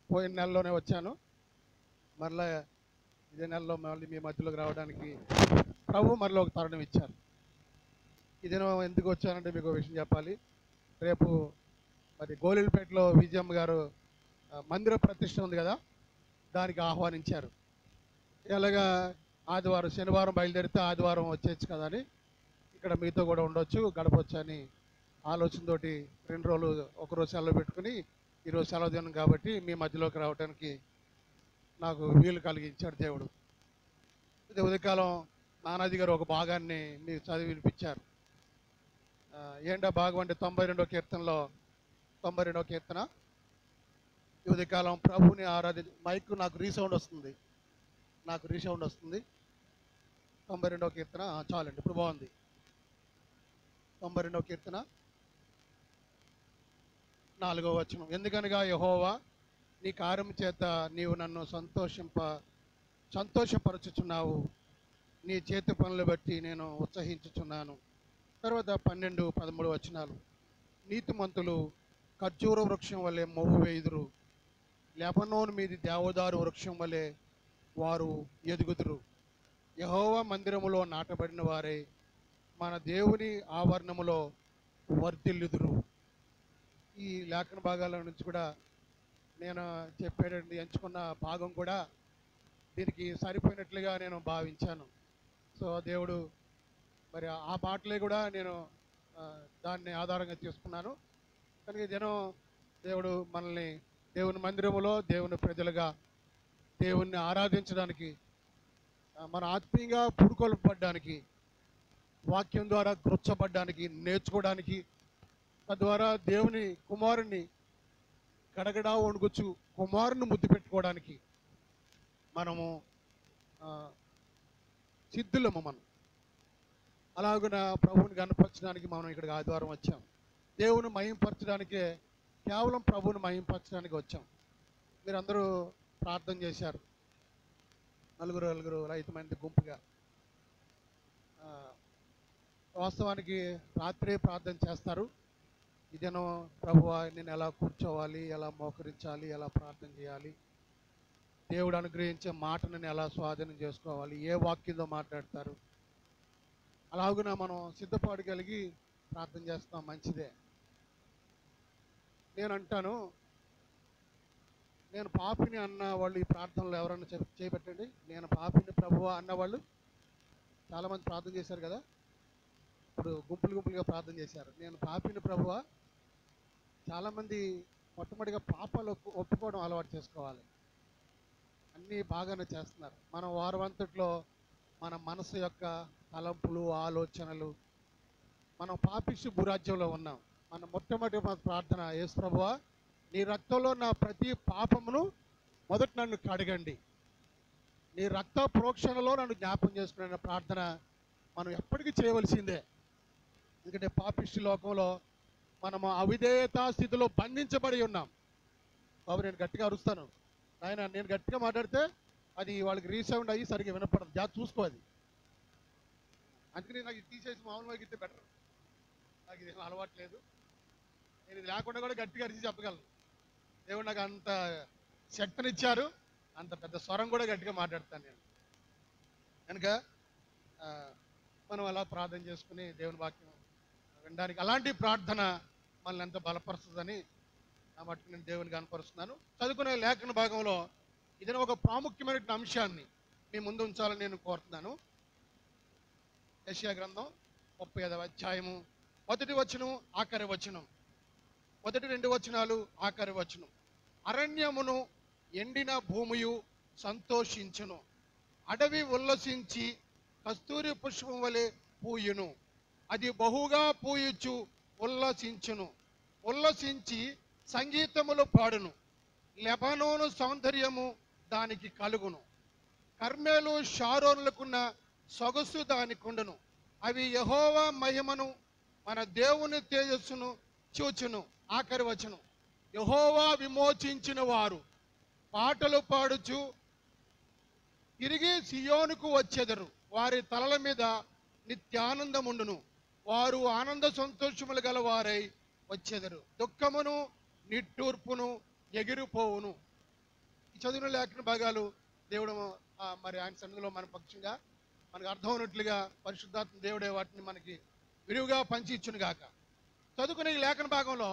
పోయిన నెలలోనే వచ్చాను మరలా ఇదే నెలలో మళ్ళీ మీ మధ్యలోకి రావడానికి ప్రభు మరలా ఒక తరుణం ఇచ్చారు ఈ దినం ఎందుకు వచ్చానంటే మీకు ఒక విషయం చెప్పాలి రేపు మరి గోలిపేటలో విజయమ్మ గారు ఆ, మందిర ప్రతిష్ట ఉంది కదా దానికి ఆహ్వానించారు ఎలాగా ఆదివారం శనివారం బయలుదేరితే ఆదివారం వచ్చేచ్చు కదా అని ఇక్కడ మీతో కూడా ఉండొచ్చు గడపొచ్చు అని ఆలోచనతోటి రెండు రోజులు ఒకరోజు సెలవు పెట్టుకుని ఈరోజు సెలవు దినం కాబట్టి మీ మధ్యలోకి రావడానికి నాకు వీలు కలిగించాడు దేవుడు ఇది ఉదయకాలం నానాజీ గారు ఒక భాగాన్ని మీకు చదివి వినిపించారు ఆ, ఏంటా భాగం అంటే తొంభై రెండో కీర్తనలో తొంభై రెండో కీర్తన ఈ ఉదయకాలం ప్రభుని ఆరాధి మైక్ నాకు రీసౌండ్ వస్తుంది నాకు రీసౌండ్ వస్తుంది తొంభై రెండో కీర్తన ఆ, చాలండి ఇప్పుడు బాగుంది తొంభై రెండో కీర్తన నాలుగో వచనం ఎందుకనగా యహోవా నీ కార్యం చేత నీవు నన్ను సంతోషింప సంతోషపరచుచున్నావు నీ చేతి పనులు బట్టి నేను ఉత్సహించుచున్నాను తర్వాత పన్నెండు పదమూడు వచనాలు నీతిమంతులు ఖర్జూర వృక్షం వలె మొవ్వు వేయుదురు లెబనోన్ మీది దేవదారు వృక్షం వలె వారు ఎదుగుదురు యహోవా మందిరములో నాటబడిన వారే మన దేవుని ఆవరణములో వర్ధిల్లుదురు ఈ లేఖన భాగాల నుంచి కూడా నేను చెప్పేటండి ఎంచుకున్న భాగం కూడా దీనికి సరిపోయినట్లుగా నేను భావించాను సో దేవుడు మరి ఆ పాటలే కూడా నేను ఆ, దాన్ని ఆధారంగా తీసుకున్నాను కనుక ఈ దినం దేవుడు మనల్ని దేవుని మందిరములో దేవుని ప్రజలుగా దేవుణ్ణి ఆరాధించడానికి ఆ, మన ఆత్మీయంగా పుడుకొల్పబడ్డానికి వాక్యం ద్వారా గుర్చబడ్డానికి నేర్చుకోవడానికి తద్వారా దేవుని కుమారుణ్ణి గడగడా వణుకుచు కుమారుని ముద్దు పెట్టుకోవడానికి మనము ఆ, సిద్ధులము మనం అలాగున ప్రభువుని కనపరచడానికి మనం ఇక్కడికి ఆదివారం వచ్చాం దేవుని మహింపరచడానికే కేవలం ప్రభువుని మహింపరచడానికి వచ్చాం మీరందరూ ప్రార్థన చేశారు నలుగురు నలుగురు ఐదు మంది గుంపుగా ఆ, వాస్తవానికి రాత్రే ప్రార్థన చేస్తారు ఇదేనో ప్రభువా నేను ఎలా కూర్చోవాలి ఎలా మోకరించాలి ఎలా ప్రార్థన చేయాలి దేవుడు అనుగ్రహించే మాటను నేను ఎలా స్వాధీనం చేసుకోవాలి ఏ వాక్యంతో మాట్లాడతారు అలాగున మనం సిద్ధపాటు ప్రార్థన చేస్తాం మంచిదే నేను అంటాను నేను పాపిని అన్న వాళ్ళు ఈ ప్రార్థనలో ఎవరన్నా చెప్ చేపెట్టండి నేను పాపిని ప్రభువా అన్నవాళ్ళు చాలామంది ప్రార్థన చేశారు కదా ఇప్పుడు గుంపులు గుంపులుగా ప్రార్థన చేశారు నేను పాపిని ప్రభువా చాలామంది మొట్టమొదటిగా పాపాలు ఒప్పు- ఒప్పుకోవడం అలవాటు చేసుకోవాలి అన్నీ బాగానే చేస్తున్నారు మనం వారవంతట్లో మన మనసు యొక్క తలంపులు ఆలోచనలు మనం పాపిష్టి భూరాజ్యంలో ఉన్నాం మన మొట్టమొదటి మన ప్రార్థన యేసు ప్రభువా నీ రక్తంలో నా ప్రతి పాపమును మొదట నన్ను కడగండి నీ రక్త ప్రోక్షణలో నన్ను జ్ఞాపం చేసుకునే ప్రార్థన మనం ఎప్పటికీ చేయవలసిందే ఎందుకంటే పాపిష్టి లోకంలో మనము అవిధేయతా స్థితిలో బంధించబడి ఉన్నాం బాబు నేను గట్టిగా అరుస్తాను ఆయన నేను గట్టిగా మాట్లాడితే అది వాళ్ళకి రీసౌండ్ అయ్యి సరిగ్గా వినపడదు జాగ్రత్త చూసుకో అది అందుకని నాకు ఇది తీసేసి మామూలుగా ఇస్తే బెటర్ నాకు ఇది అలవాటు లేదు నేను ఇది లేకుండా కూడా గట్టిగా అరిచి చెప్పగలను దేవుడు నాకు అంత శక్తినిచ్చారు అంత పెద్ద స్వరం కూడా గట్టిగా మాట్లాడతాను నేను కనుక ఆ, మనం అలా ప్రార్థన చేసుకుని దేవుని వాక్యం వినడానికి అలాంటి ప్రార్థన మనల్ని ఎంత బలపరుస్తుందని నా మట్టుకు నేను దేవుని కనపరుస్తున్నాను చదువుకునే లేఖన భాగంలో ఇదైనా ఒక ప్రాముఖ్యమైన అంశాన్ని మీ ముందు ఉంచాలని నేను కోరుతున్నాను యెషయా గ్రంథం ముప్పై ఐదవ అధ్యాయము మొదటి వచనం ఆఖరి వచనం మొదటి రెండు వచనాలు ఆఖరి వచనం అరణ్యమును ఎండిన భూమియు సంతోషించును అడవి ఉల్లసించి కస్తూరి పుష్పం వలె పూయును అది బహుగా పూయుచు ఉల్లసించును ఉల్లసించి సంగీతములు పాడును లెబనోను సౌందర్యము దానికి కలుగును కర్మేలు షారోనులకున్న సొగసు దానికుండును అవి యహోవా మహిమను మన దేవుని తేజస్సును చూచును ఆఖరి వచనం యహోవా విమోచించిన వారు పాటలు పాడుచు తిరిగి సియోనుకు వచ్చెదరు వారి తలల మీద నిత్యానందముండును వారు ఆనంద సంతోషములు గల వారై వచ్చెదరు దుఃఖమును నిట్టూర్పును ఎగిరిపోవును ఈ చదివిన లేఖన భాగాలు దేవుడు ఆ, మరి ఆయన సన్నిధిలో మన పక్షంగా మనకు అర్థం ఉన్నట్లుగా పరిశుద్ధాత్మ దేవుడే వాటిని మనకి విరివిగా పంచి ఇచ్చును గాక చదువుకునే ఈ లేఖన భాగంలో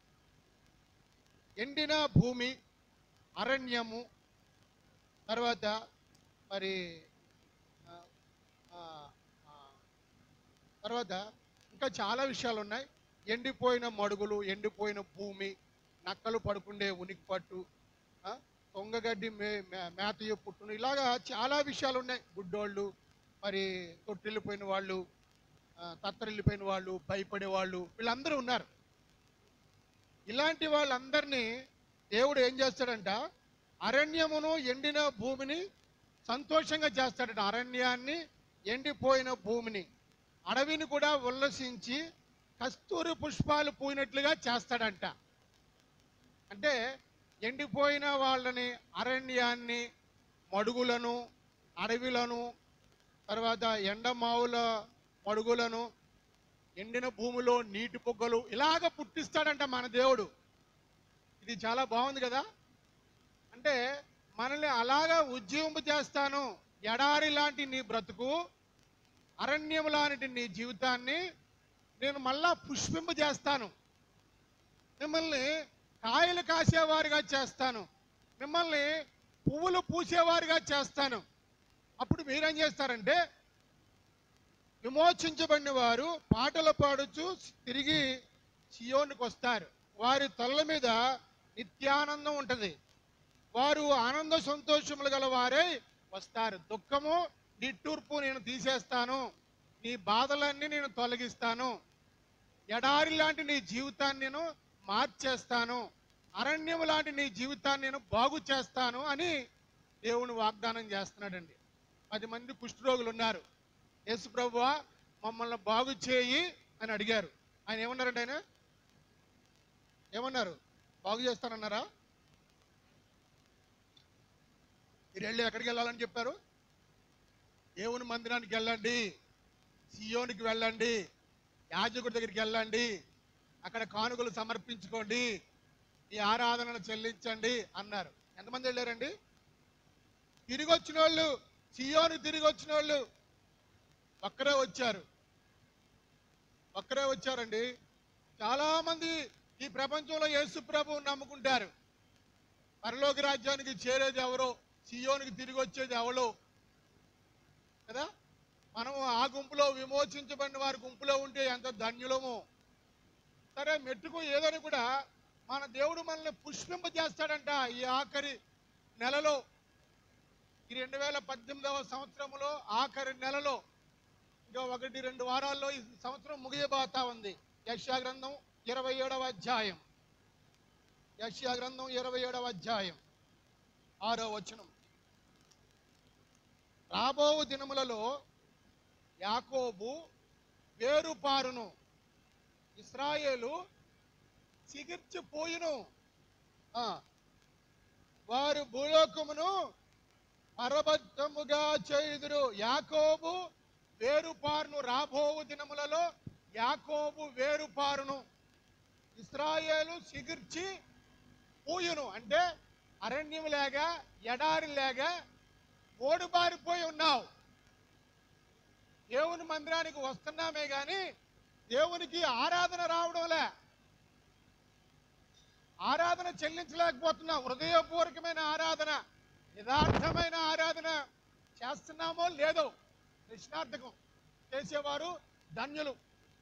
ఎండిన భూమి అరణ్యము తర్వాత మరి ఆ, ఆ, ఆ, తర్వాత ఇంకా చాలా విషయాలు ఉన్నాయి ఎండిపోయిన మడుగులు ఎండిపోయిన భూమి నక్కలు పడుకుండే ఉనికి పట్టు ఆ, తొంగగడ్డి మే మే- మేతయ్య పుట్టును ఇలాగా చాలా విషయాలు ఉన్నాయి గుడ్డోళ్ళు మరి తొట్టిల్లిపోయిన వాళ్ళు ఆ, తత్తరిల్లిపోయిన వాళ్ళు భయపడే వాళ్ళు వీళ్ళందరూ ఉన్నారు ఇలాంటి వాళ్ళందరినీ దేవుడు ఏం చేస్తాడంట అరణ్యమును ఎండిన భూమిని సంతోషంగా చేస్తాడట అరణ్యాన్ని ఎండిపోయిన భూమిని అడవిని కూడా ఉల్లసించి కస్తూరి పుష్పాలు పూయినట్లుగా చేస్తాడంట అంటే ఎండిపోయిన వాళ్ళని అరణ్యాన్ని మడుగులను అడవిలను తర్వాత ఎండమావుల మడుగులను ఎండిన భూమిలో నీటి పొగ్గలు ఇలాగ పుట్టిస్తాడంట మన దేవుడు ఇది చాలా బాగుంది కదా అంటే మనల్ని అలాగా ఉజ్జీవింపు చేస్తాను ఎడారి లాంటి నీ బ్రతుకు అరణ్యం లాంటి నీ జీవితాన్ని నేను మళ్ళా పుష్పింప చేస్తాను మిమ్మల్ని కాయలు కాసేవారుగా చేస్తాను మిమ్మల్ని పువ్వులు పూసేవారుగా చేస్తాను అప్పుడు మీరేం చేస్తారంటే విమోచించబడిన వారు పాటలు పాడుచు తిరిగి సియోనికి వస్తారు వారి తల్ల మీద నిత్యానందం ఉంటది వారు ఆనంద సంతోషములు గల వారే వస్తారు దుఃఖము నిట్టూర్పు నేను తీసేస్తాను నీ బాధలన్నీ నేను తొలగిస్తాను ఎడారి లాంటి నీ జీవితాన్ని నేను మార్చేస్తాను అరణ్యం లాంటి నీ జీవితాన్ని నేను బాగు చేస్తాను అని దేవుని వాగ్దానం చేస్తున్నాడండి పది మంది కుష్ఠరోగులు ఉన్నారు యేసు ప్రభువా మమ్మల్ని బాగు చేయి అని అడిగారు ఆయన ఏమన్నారండి ఆయన ఏమన్నారు బాగు చేస్తానన్నారా మీరు వెళ్ళి ఎక్కడికి వెళ్ళాలని చెప్పారు దేవుని మందిరానికి వెళ్ళండి సియోనికి వెళ్ళండి యాజకుడి దగ్గరికి వెళ్ళండి అక్కడ కానుకలు సమర్పించుకోండి ఈ ఆరాధనను చెల్లించండి అన్నారు ఎంతమంది వెళ్ళారండి తిరిగి వచ్చిన వాళ్ళు సియోని తిరిగి వచ్చిన వాళ్ళు ఒక్కరే వచ్చారు ఒక్కరే వచ్చారండి చాలా మంది ఈ ప్రపంచంలో యేసు ప్రభువుని నమ్ముకుంటారు పరలోక రాజ్యానికి చేరేది ఎవరో సియోనికి తిరిగి వచ్చేది ఎవరో కదా మనం ఆ గుంపులో విమోచించబడిన వారి గుంపులో ఉంటే ఎంత ధన్యులము సరే మెట్టుకు ఏదని కూడా మన దేవుడు మనల్ని పుష్పింప చేస్తాడంట ఈ ఆఖరి నెలలో ఈ రెండు వేల పద్దెనిమిదవ సంవత్సరంలో ఆఖరి నెలలో ఇంకా ఒకటి రెండు వారాల్లో ఈ సంవత్సరం ముగియబోతా ఉంది యక్షా గ్రంథం ఇరవై ఏడవ అధ్యాయం యక్షా గ్రంథం ఇరవై ఏడవ అధ్యాయం ఆరో వచనం రాబో దినములలో యాకోబు వేరుపారును ఇస్రాయేలు చిగిర్చిపోయిను ఆ, వారు భూలోకమును పరబద్ధముగా చేయుదురు యాకోబు వేరుపారును రాబోవు దినములలో యాకోబు వేరుపారును ఇస్రాయేలు సిగిర్చి పూయును అంటే అరణ్యం లేక ఎడారి లేక ఓడిబారిపోయి ఉన్నావు దేవుని మందిరానికి వస్తున్నామే గాని దేవునికి ఆరాధన రావడంలే ఆరాధన చెల్లించలేకపోతున్నాం హృదయపూర్వకమైన ఆరాధన యథార్థమైన ఆరాధన చేస్తున్నామో లేదో ప్రశ్నార్థకం చేసేవారు ధన్యులు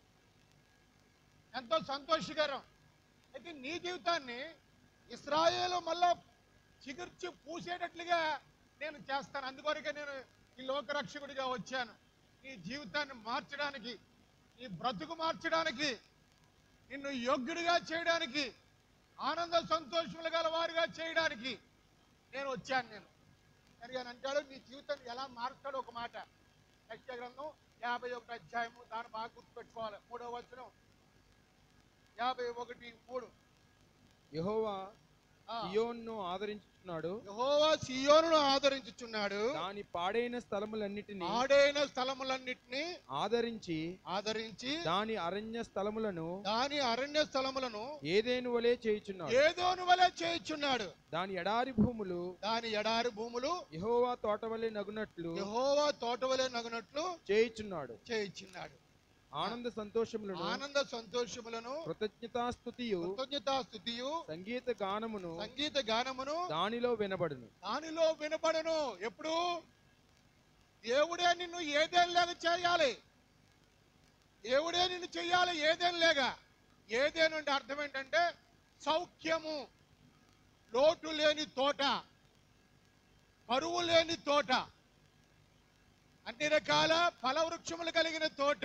ఎంతో సంతోషకరం అయితే నీ జీవితాన్ని ఇస్రాయేలు మళ్ళా చిగుర్చి పూసేటట్లుగా నేను చేస్తాను అందుకొరకే నేను ఈ లోకరక్షకుడిగా వచ్చాను నీ జీవితాన్ని మార్చడానికి నీ బ్రతుకు మార్చడానికి నిన్ను యోగ్యుడిగా చేయడానికి ఆనంద సంతోషములు గల వారిగా చేయడానికి నేను వచ్చాను నేను మరి ఆయన అంటాడు నీ జీవితాన్ని ఎలా మారుస్తాడో ఒక మాట యెషయా గ్రంథం యాభై ఒకటి అధ్యాయము దాన్ని బాగా గుర్తుపెట్టుకోవాలి మూడవ వచనం యాభై ఒకటి మూడు యెహోవా ఆ. సియోన్ను ఆదరించుచున్నాడు యెహోవా సియోనును ఆదరించుచున్నాడు దాని పాడైన స్థలములన్నిటిని ఆడైన స్థలములన్నిటిని ఆదరించి ఆదరించి దాని అరణ్య స్థలములను దాని అరణ్య స్థలములను ఏదేను వలె చేయుచున్నాడు ఏదోను వలె చేయుచున్నాడు దాని ఎడారి భూములు దాని ఎడారి భూములు యెహోవా తోట వలె నగునట్లు యెహోవా తోట వలె నగునట్లు చేయుచున్నాడు చేయించున్నాడు ఆనంద సంతోషములను ఆనంద సంతోషములను కృతజ్ఞతాస్థుతియు కృతజ్ఞతా స్థుతియు సంగీత గానమును సంగీత గానమును దానిలో వినబడును దానిలో వినపడను ఎప్పుడు దేవుడే నిన్ను ఏదేలాగా చేయాలి దేవుడే నిన్ను చెయ్యాలి ఏదేలాగా ఏదేనంటే అర్థం ఏంటంటే సౌఖ్యము లోటు లేని తోట కరువు లేని తోట అన్ని రకాల ఫలవృక్షములు కలిగిన తోట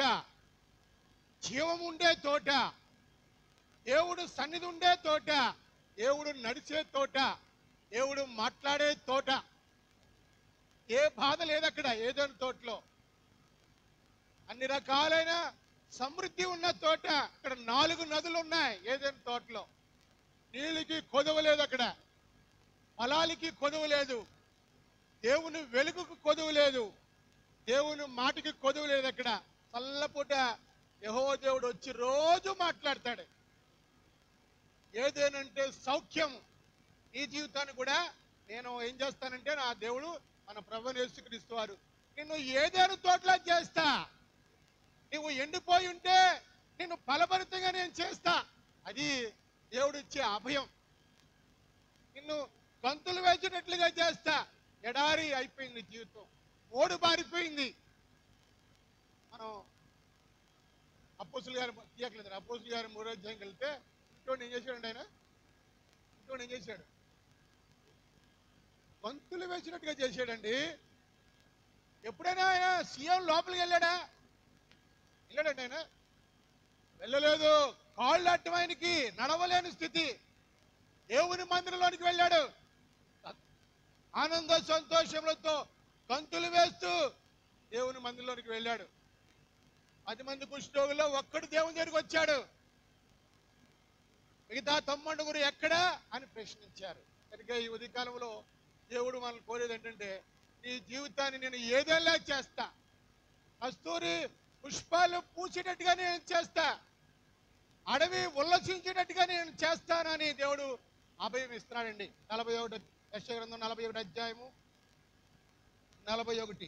జీవం ఉండే తోట దేవుడు సన్నిధి ఉండే తోట దేవుడు నడిచే తోట దేవుడు మాట్లాడే తోట ఏ బాధ లేదు అక్కడ ఏదైనా తోటలో అన్ని రకాలైన సమృద్ధి ఉన్న తోట అక్కడ నాలుగు నదులు ఉన్నాయి ఏదైనా తోటలో నీళ్ళకి కొదవ లేదు అక్కడ ఫలాలకి కొదవ లేదు దేవుని వెలుగుకు కొదవ లేదు దేవుని మాటకి కొదవ లేదు అక్కడ చల్లపూట యహో దేవుడు వచ్చి రోజు మాట్లాడతాడు ఏదేనంటే సౌఖ్యం ఈ జీవితాన్ని కూడా నేను ఏం చేస్తానంటే నా దేవుడు మన ప్రభు యేసుక్రీస్తు వారు నిన్ను ఏదేను తోటలా చేస్తా నువ్వు ఎండిపోయి ఉంటే నిన్ను ఫలభరితంగా నేను చేస్తా అది దేవుడు ఇచ్చే అభయం నిన్ను గంతులు వేసినట్లుగా చేస్తా ఎడారి అయిపోయింది జీవితం ఓడు బారిపోయింది మనం అపోసులు గారు తీయట్లేదు అపోసులు గారు మూడో అధ్యాయంకి వెళ్తే ఇంట్లో ఏం చేశాడు ఆయన ఇంట్లో ఏం చేశాడు గంతులు వేసినట్టుగా చేశాడండి ఎప్పుడైనా ఆయన సీఎం లోపలికి వెళ్ళాడా వెళ్ళాడండి ఆయన వెళ్ళలేదు కాళ్ళు అడ్డం ఆయనకి నడవలేని స్థితి దేవుని మందిరంలోనికి వెళ్ళాడు ఆనంద సంతోషములతో గంతులు వేస్తూ దేవుని మందిరంలోనికి వెళ్ళాడు పది మంది కుష్ఠోగుల్లో ఒక్కడు దేవుని దగ్గరికి వచ్చాడు మిగతా తమ్మండుగురు ఎక్కడా అని ప్రశ్నించారు కనుక ఈ ఉదయకాలంలో దేవుడు మనల్ని కోరేది ఏంటంటే నీ జీవితాన్ని నేను ఏదైనా చేస్తా కస్తూరి పుష్పాలు పూసేటట్టుగా నేను చేస్తా అడవి ఉల్లసించేటట్టుగా నేను చేస్తానని దేవుడు అభయం ఇస్తున్నాడండి నలభై ఒకటి యశ గ్రంథం నలభై ఒకటి అధ్యాయము నలభై ఒకటి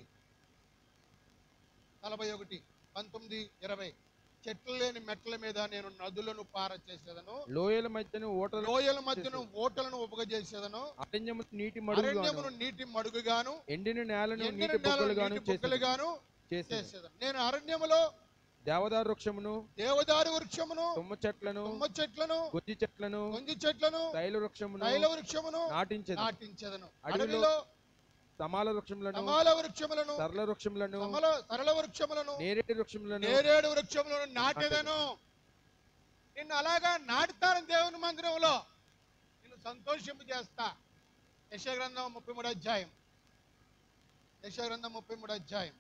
నలభై ఒకటి పంతొమ్మిది ఇరవై చెట్లు లేని మెట్ల మీద నేను నదులను పార చేసేదను లోయల మధ్యను ఓటలు లోయల మధ్యను ఓటలను ఉపగజేసేదను అరణ్యము నీటి మడుగుగాను అరణ్యమును నీటి మడుగుగాను ఎండిన నేలను ఎండిన నీటి నేలను బొగ్గలుగాను నీటి చేసేది బుగ్గలుగాను చేసేది చేసేదను నేను అరణ్యములో దేవదారు వృక్షమును దేవదారు వృక్షమును తుమ్మ చెట్లను తుమ్మ చెట్లను గొజ్జి చెట్లను కొంజి చెట్లను తైల వృక్షమును తైల వృక్షమును నాటించదు నాటించదను అడవిలో అడవిలో తమాల వృక్షములను సమాల వృక్షములను సరళ వృక్షములను సమల సరళ వృక్షములను నేరేడు వృక్షములను నేరేడు వృక్షములను నాటెదను నిన్ను అలాగా నాటుతాను దేవుని మందిరంలో నిన్ను సంతోషింపు చేస్తా యశగ్రంథం ముప్పై మూడు అధ్యాయం యశగ్రంథం ముప్పై మూడు అధ్యాయం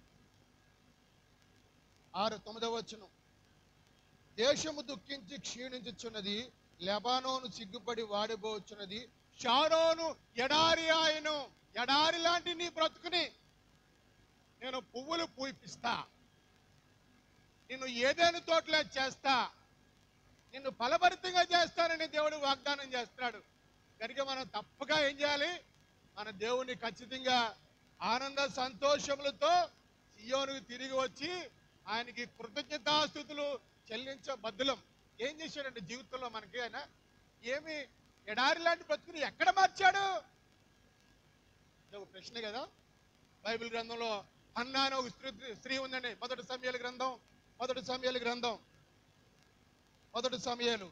ఆరు తొమ్మిదవ వచ్చును దేశము దుఃఖించి క్షీణించుచున్నది లెబానోను సిగ్గుపడి వాడిపోవచ్చున్నది షారోను ఎడారి ఆయను ఎడారి లాంటి నీ బ్రతుకుని నేను పువ్వులు పూయిపిస్తా నిన్ను ఏదైనా తోటలో చేస్తా నిన్ను ఫలభరితంగా చేస్తానని దేవుడు వాగ్దానం చేస్తున్నాడు కనుక మనం తప్పగా ఏం చేయాలి మన దేవుని ఖచ్చితంగా ఆనంద సంతోషములతో సియోనుకు తిరిగి వచ్చి ఆయనకి కృతజ్ఞతాస్థుతులు చెల్లించ బద్దులం ఏం చేశాడంటే జీవితంలో మనకి ఆయన ఏమి ఎడారి లాంటి బ్రతుకుని ఎక్కడ మార్చాడు ఇది ఒక ప్రశ్న కదా బైబిల్ గ్రంథంలో అన్నా అని ఒక స్త్రీ స్త్రీ ఉందండి మొదటి సమయాల గ్రంథం మొదటి సమయాల గ్రంథం మొదటి సమయాలు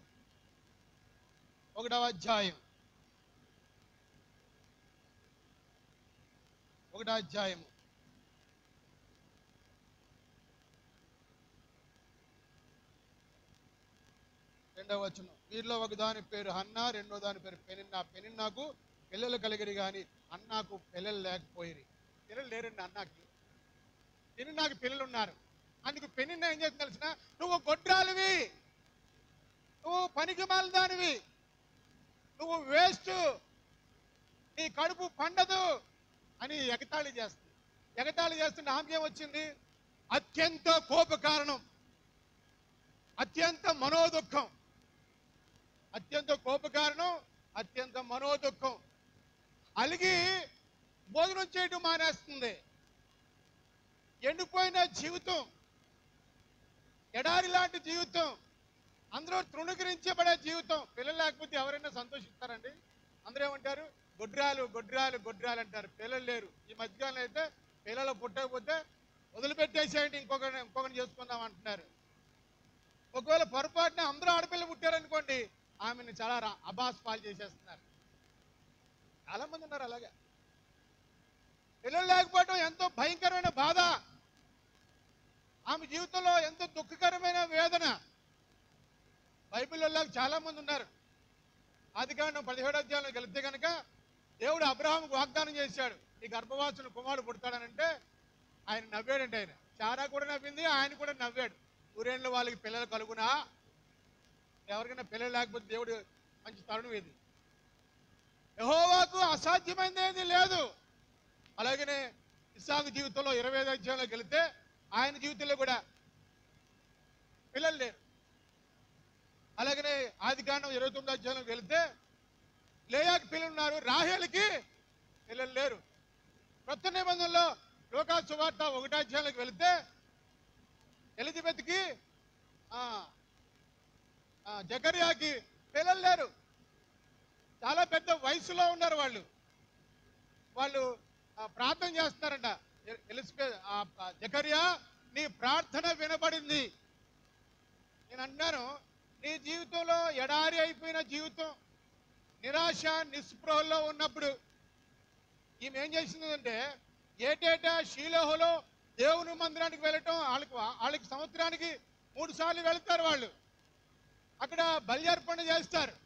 ఒకటవ అధ్యాయం ఒకటో అధ్యాయము రెండవ వచనం వీరిలో ఒక దాని పేరు హన్నా రెండో దాని పేరు పెనిన్నా పెనిన్నాకు పిల్లలు కలిగిరి కానీ అన్నాకు పిల్లలు లేకపోయిరి పిల్లలు లేరండి అన్నాకి పెనిన్నాకు పిల్లలు ఉన్నారు అందుకు పెనిన్న ఏం చేస్తుంది తెలిసిన నువ్వు గొడ్రాలివి నువ్వు పనికి దానివి నువ్వు వేస్ట్ నీ కడుపు పండదు అని ఎగతాళి చేస్తుంది ఎగతాళి చేస్తుంటే ఆమె వచ్చింది అత్యంత కోప కారణం అత్యంత మనోదుఖం అత్యంత కోప కారణం అత్యంత మనోదుఖం అలిగి భోజనం చేయడం మానేస్తుంది ఎండిపోయిన జీవితం ఎడారి లాంటి జీవితం అందరూ తృణీకరించబడే జీవితం పిల్లలు లేకపోతే ఎవరైనా సంతోషిస్తారండి అందరూ ఏమంటారు గొడ్రాలు గొడ్రాలు గొడ్రాలు అంటారు పిల్లలు లేరు ఈ మధ్యకాలం అయితే పిల్లలు పుట్టకపోతే వదిలిపెట్టేసేయండి ఇంకొకరిని ఇంకొకరిని చేసుకుందాం అంటున్నారు ఒకవేళ పొరపాటున అందరూ ఆడపిల్లలు పుట్టారనుకోండి ఆమెను చాలా రా- అబాస్ పాలు చేసేస్తున్నారు చాలా మంది ఉన్నారు అలాగే పిల్లలు లేకపోవడం ఎంతో భయంకరమైన బాధ ఆమె జీవితంలో ఎంతో దుఃఖకరమైన వేదన బైబిల్లో చాలా మంది ఉన్నారు ఆది కాండం పదిహేడు అధ్యాయంలో వెళితే కనుక దేవుడు అబ్రహాంకు వాగ్దానం చేశాడు ఈ గర్భవాసుని కుమారుడు పుడతాడనంటే ఆయన నవ్వాడంటే ఆయన చారా కూడా నవ్వింది ఆయన కూడా నవ్వాడు ఊరేళ్ళ వాళ్ళకి పిల్లలు కలుగునా ఎవరికైనా పిల్లలు లేకపోతే దేవుడు మంచి తరుణం ఇది యహోవాకు అసాధ్యమైనది ఏది లేదు అలాగనే ఇస్సాకు జీవితంలో ఇరవై ఐదు అధ్యాయంలోకి వెళితే ఆయన జీవితంలో కూడా పిల్లలు లేరు అలాగనే ఆది కాండం ఇరవై తొమ్మిది అధ్యాయంలోకి వెళితే లేయాకి పిల్లలు ఉన్నారు రాహేలకి పిల్లలు లేరు కొత్త నిబంధనలో లోకా సువార్త ఒకటో అధ్యాయంలోకి వెళితే ఎలిజబెత్కి ఆ, ఆ, జకర్యాకి పిల్లలు లేరు చాలా పెద్ద వయసులో ఉన్నారు వాళ్ళు వాళ్ళు ఆ, ప్రార్థన చేస్తున్నారంట ఎ- ఎలిజబెత్ ఆ, ఆ, జకర్యా నీ ప్రార్థన వినబడింది నేను అన్నాను నీ జీవితంలో ఎడారి అయిపోయిన జీవితం నిరాశ నిస్పృహలో ఉన్నప్పుడు ఈమె ఏం చేసిందంటే ఏటేటా షీలోహలో దేవుని మందిరానికి వెళ్ళటం వాళ్ళకి వాళ్ళకి సంవత్సరానికి మూడు సార్లు వెళ్తారు వాళ్ళు అక్కడ బలి అర్పణ చేస్తారు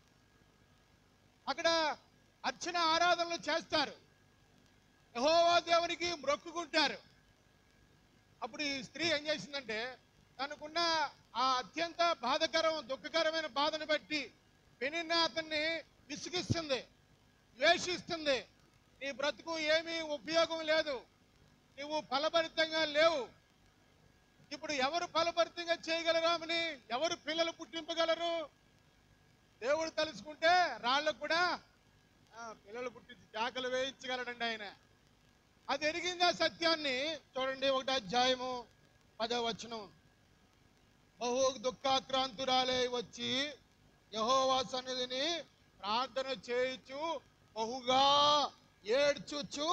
అక్కడ అర్చన ఆరాధనలు చేస్తారు యెహోవా దేవునికి మొక్కుకుంటారు అప్పుడు ఈ స్త్రీ ఏం చేసిందంటే తనకున్న ఆ అత్యంత బాధకరం దుఃఖకరమైన బాధను బట్టి పెనిన్న అతన్ని విసిగిస్తుంది ద్వేషిస్తుంది నీ బ్రతుకు ఏమీ ఉపయోగం లేదు నువ్వు ఫలభరితంగా లేవు ఇప్పుడు ఎవరు ఫలభరితంగా చేయగలరు ఆమెని ఎవరు పిల్లలు పుట్టింపగలరు దేవుడు తలుచుకుంటే రాళ్ళకు కూడా ఆ, పిల్లలు పుట్టించి కేకలు వేయించగలడండి ఆయన అది ఎరిగింది ఆ సత్యాన్ని చూడండి ఒకటి అధ్యాయము పదో వచనం బహు దుఃఖాక్రాంతురాలే వచ్చి యహోవా సన్నిధిని ప్రార్థన చేయించు బహుగా ఏడ్చుచు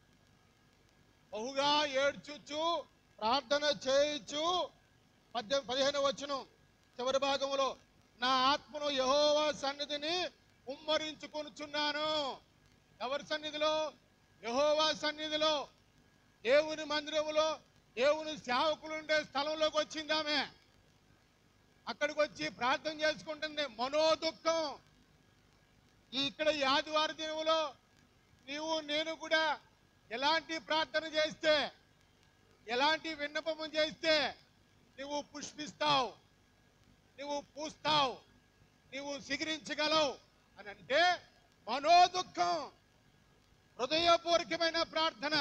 బహుగా ఏడ్చుచు ప్రార్థన చేయించు పద్దె పదిహేను వచనం చివరి భాగంలో నా ఆత్మను యహోవా సన్నిధిని ఉమ్మరించుకొనుచున్నాను ఎవరి సన్నిధిలో యహోవా సన్నిధిలో దేవుని మందిరములో దేవుని సేవకులు ఉండే స్థలంలోకి వచ్చింది ఆమె అక్కడికి వచ్చి ప్రార్థన చేసుకుంటుంది మనోదుఖం ఈ ఇక్కడ ఈ ఆదివార దినములో నీవు నేను కూడా ఎలాంటి ప్రార్థన చేస్తే ఎలాంటి విన్నపము చేస్తే నువ్వు పుష్పిస్తావు నువ్వు పూస్తావు నువ్వు సిగిరించగలవు అని అంటే మనోదుఖం హృదయపూర్వకమైన ప్రార్థన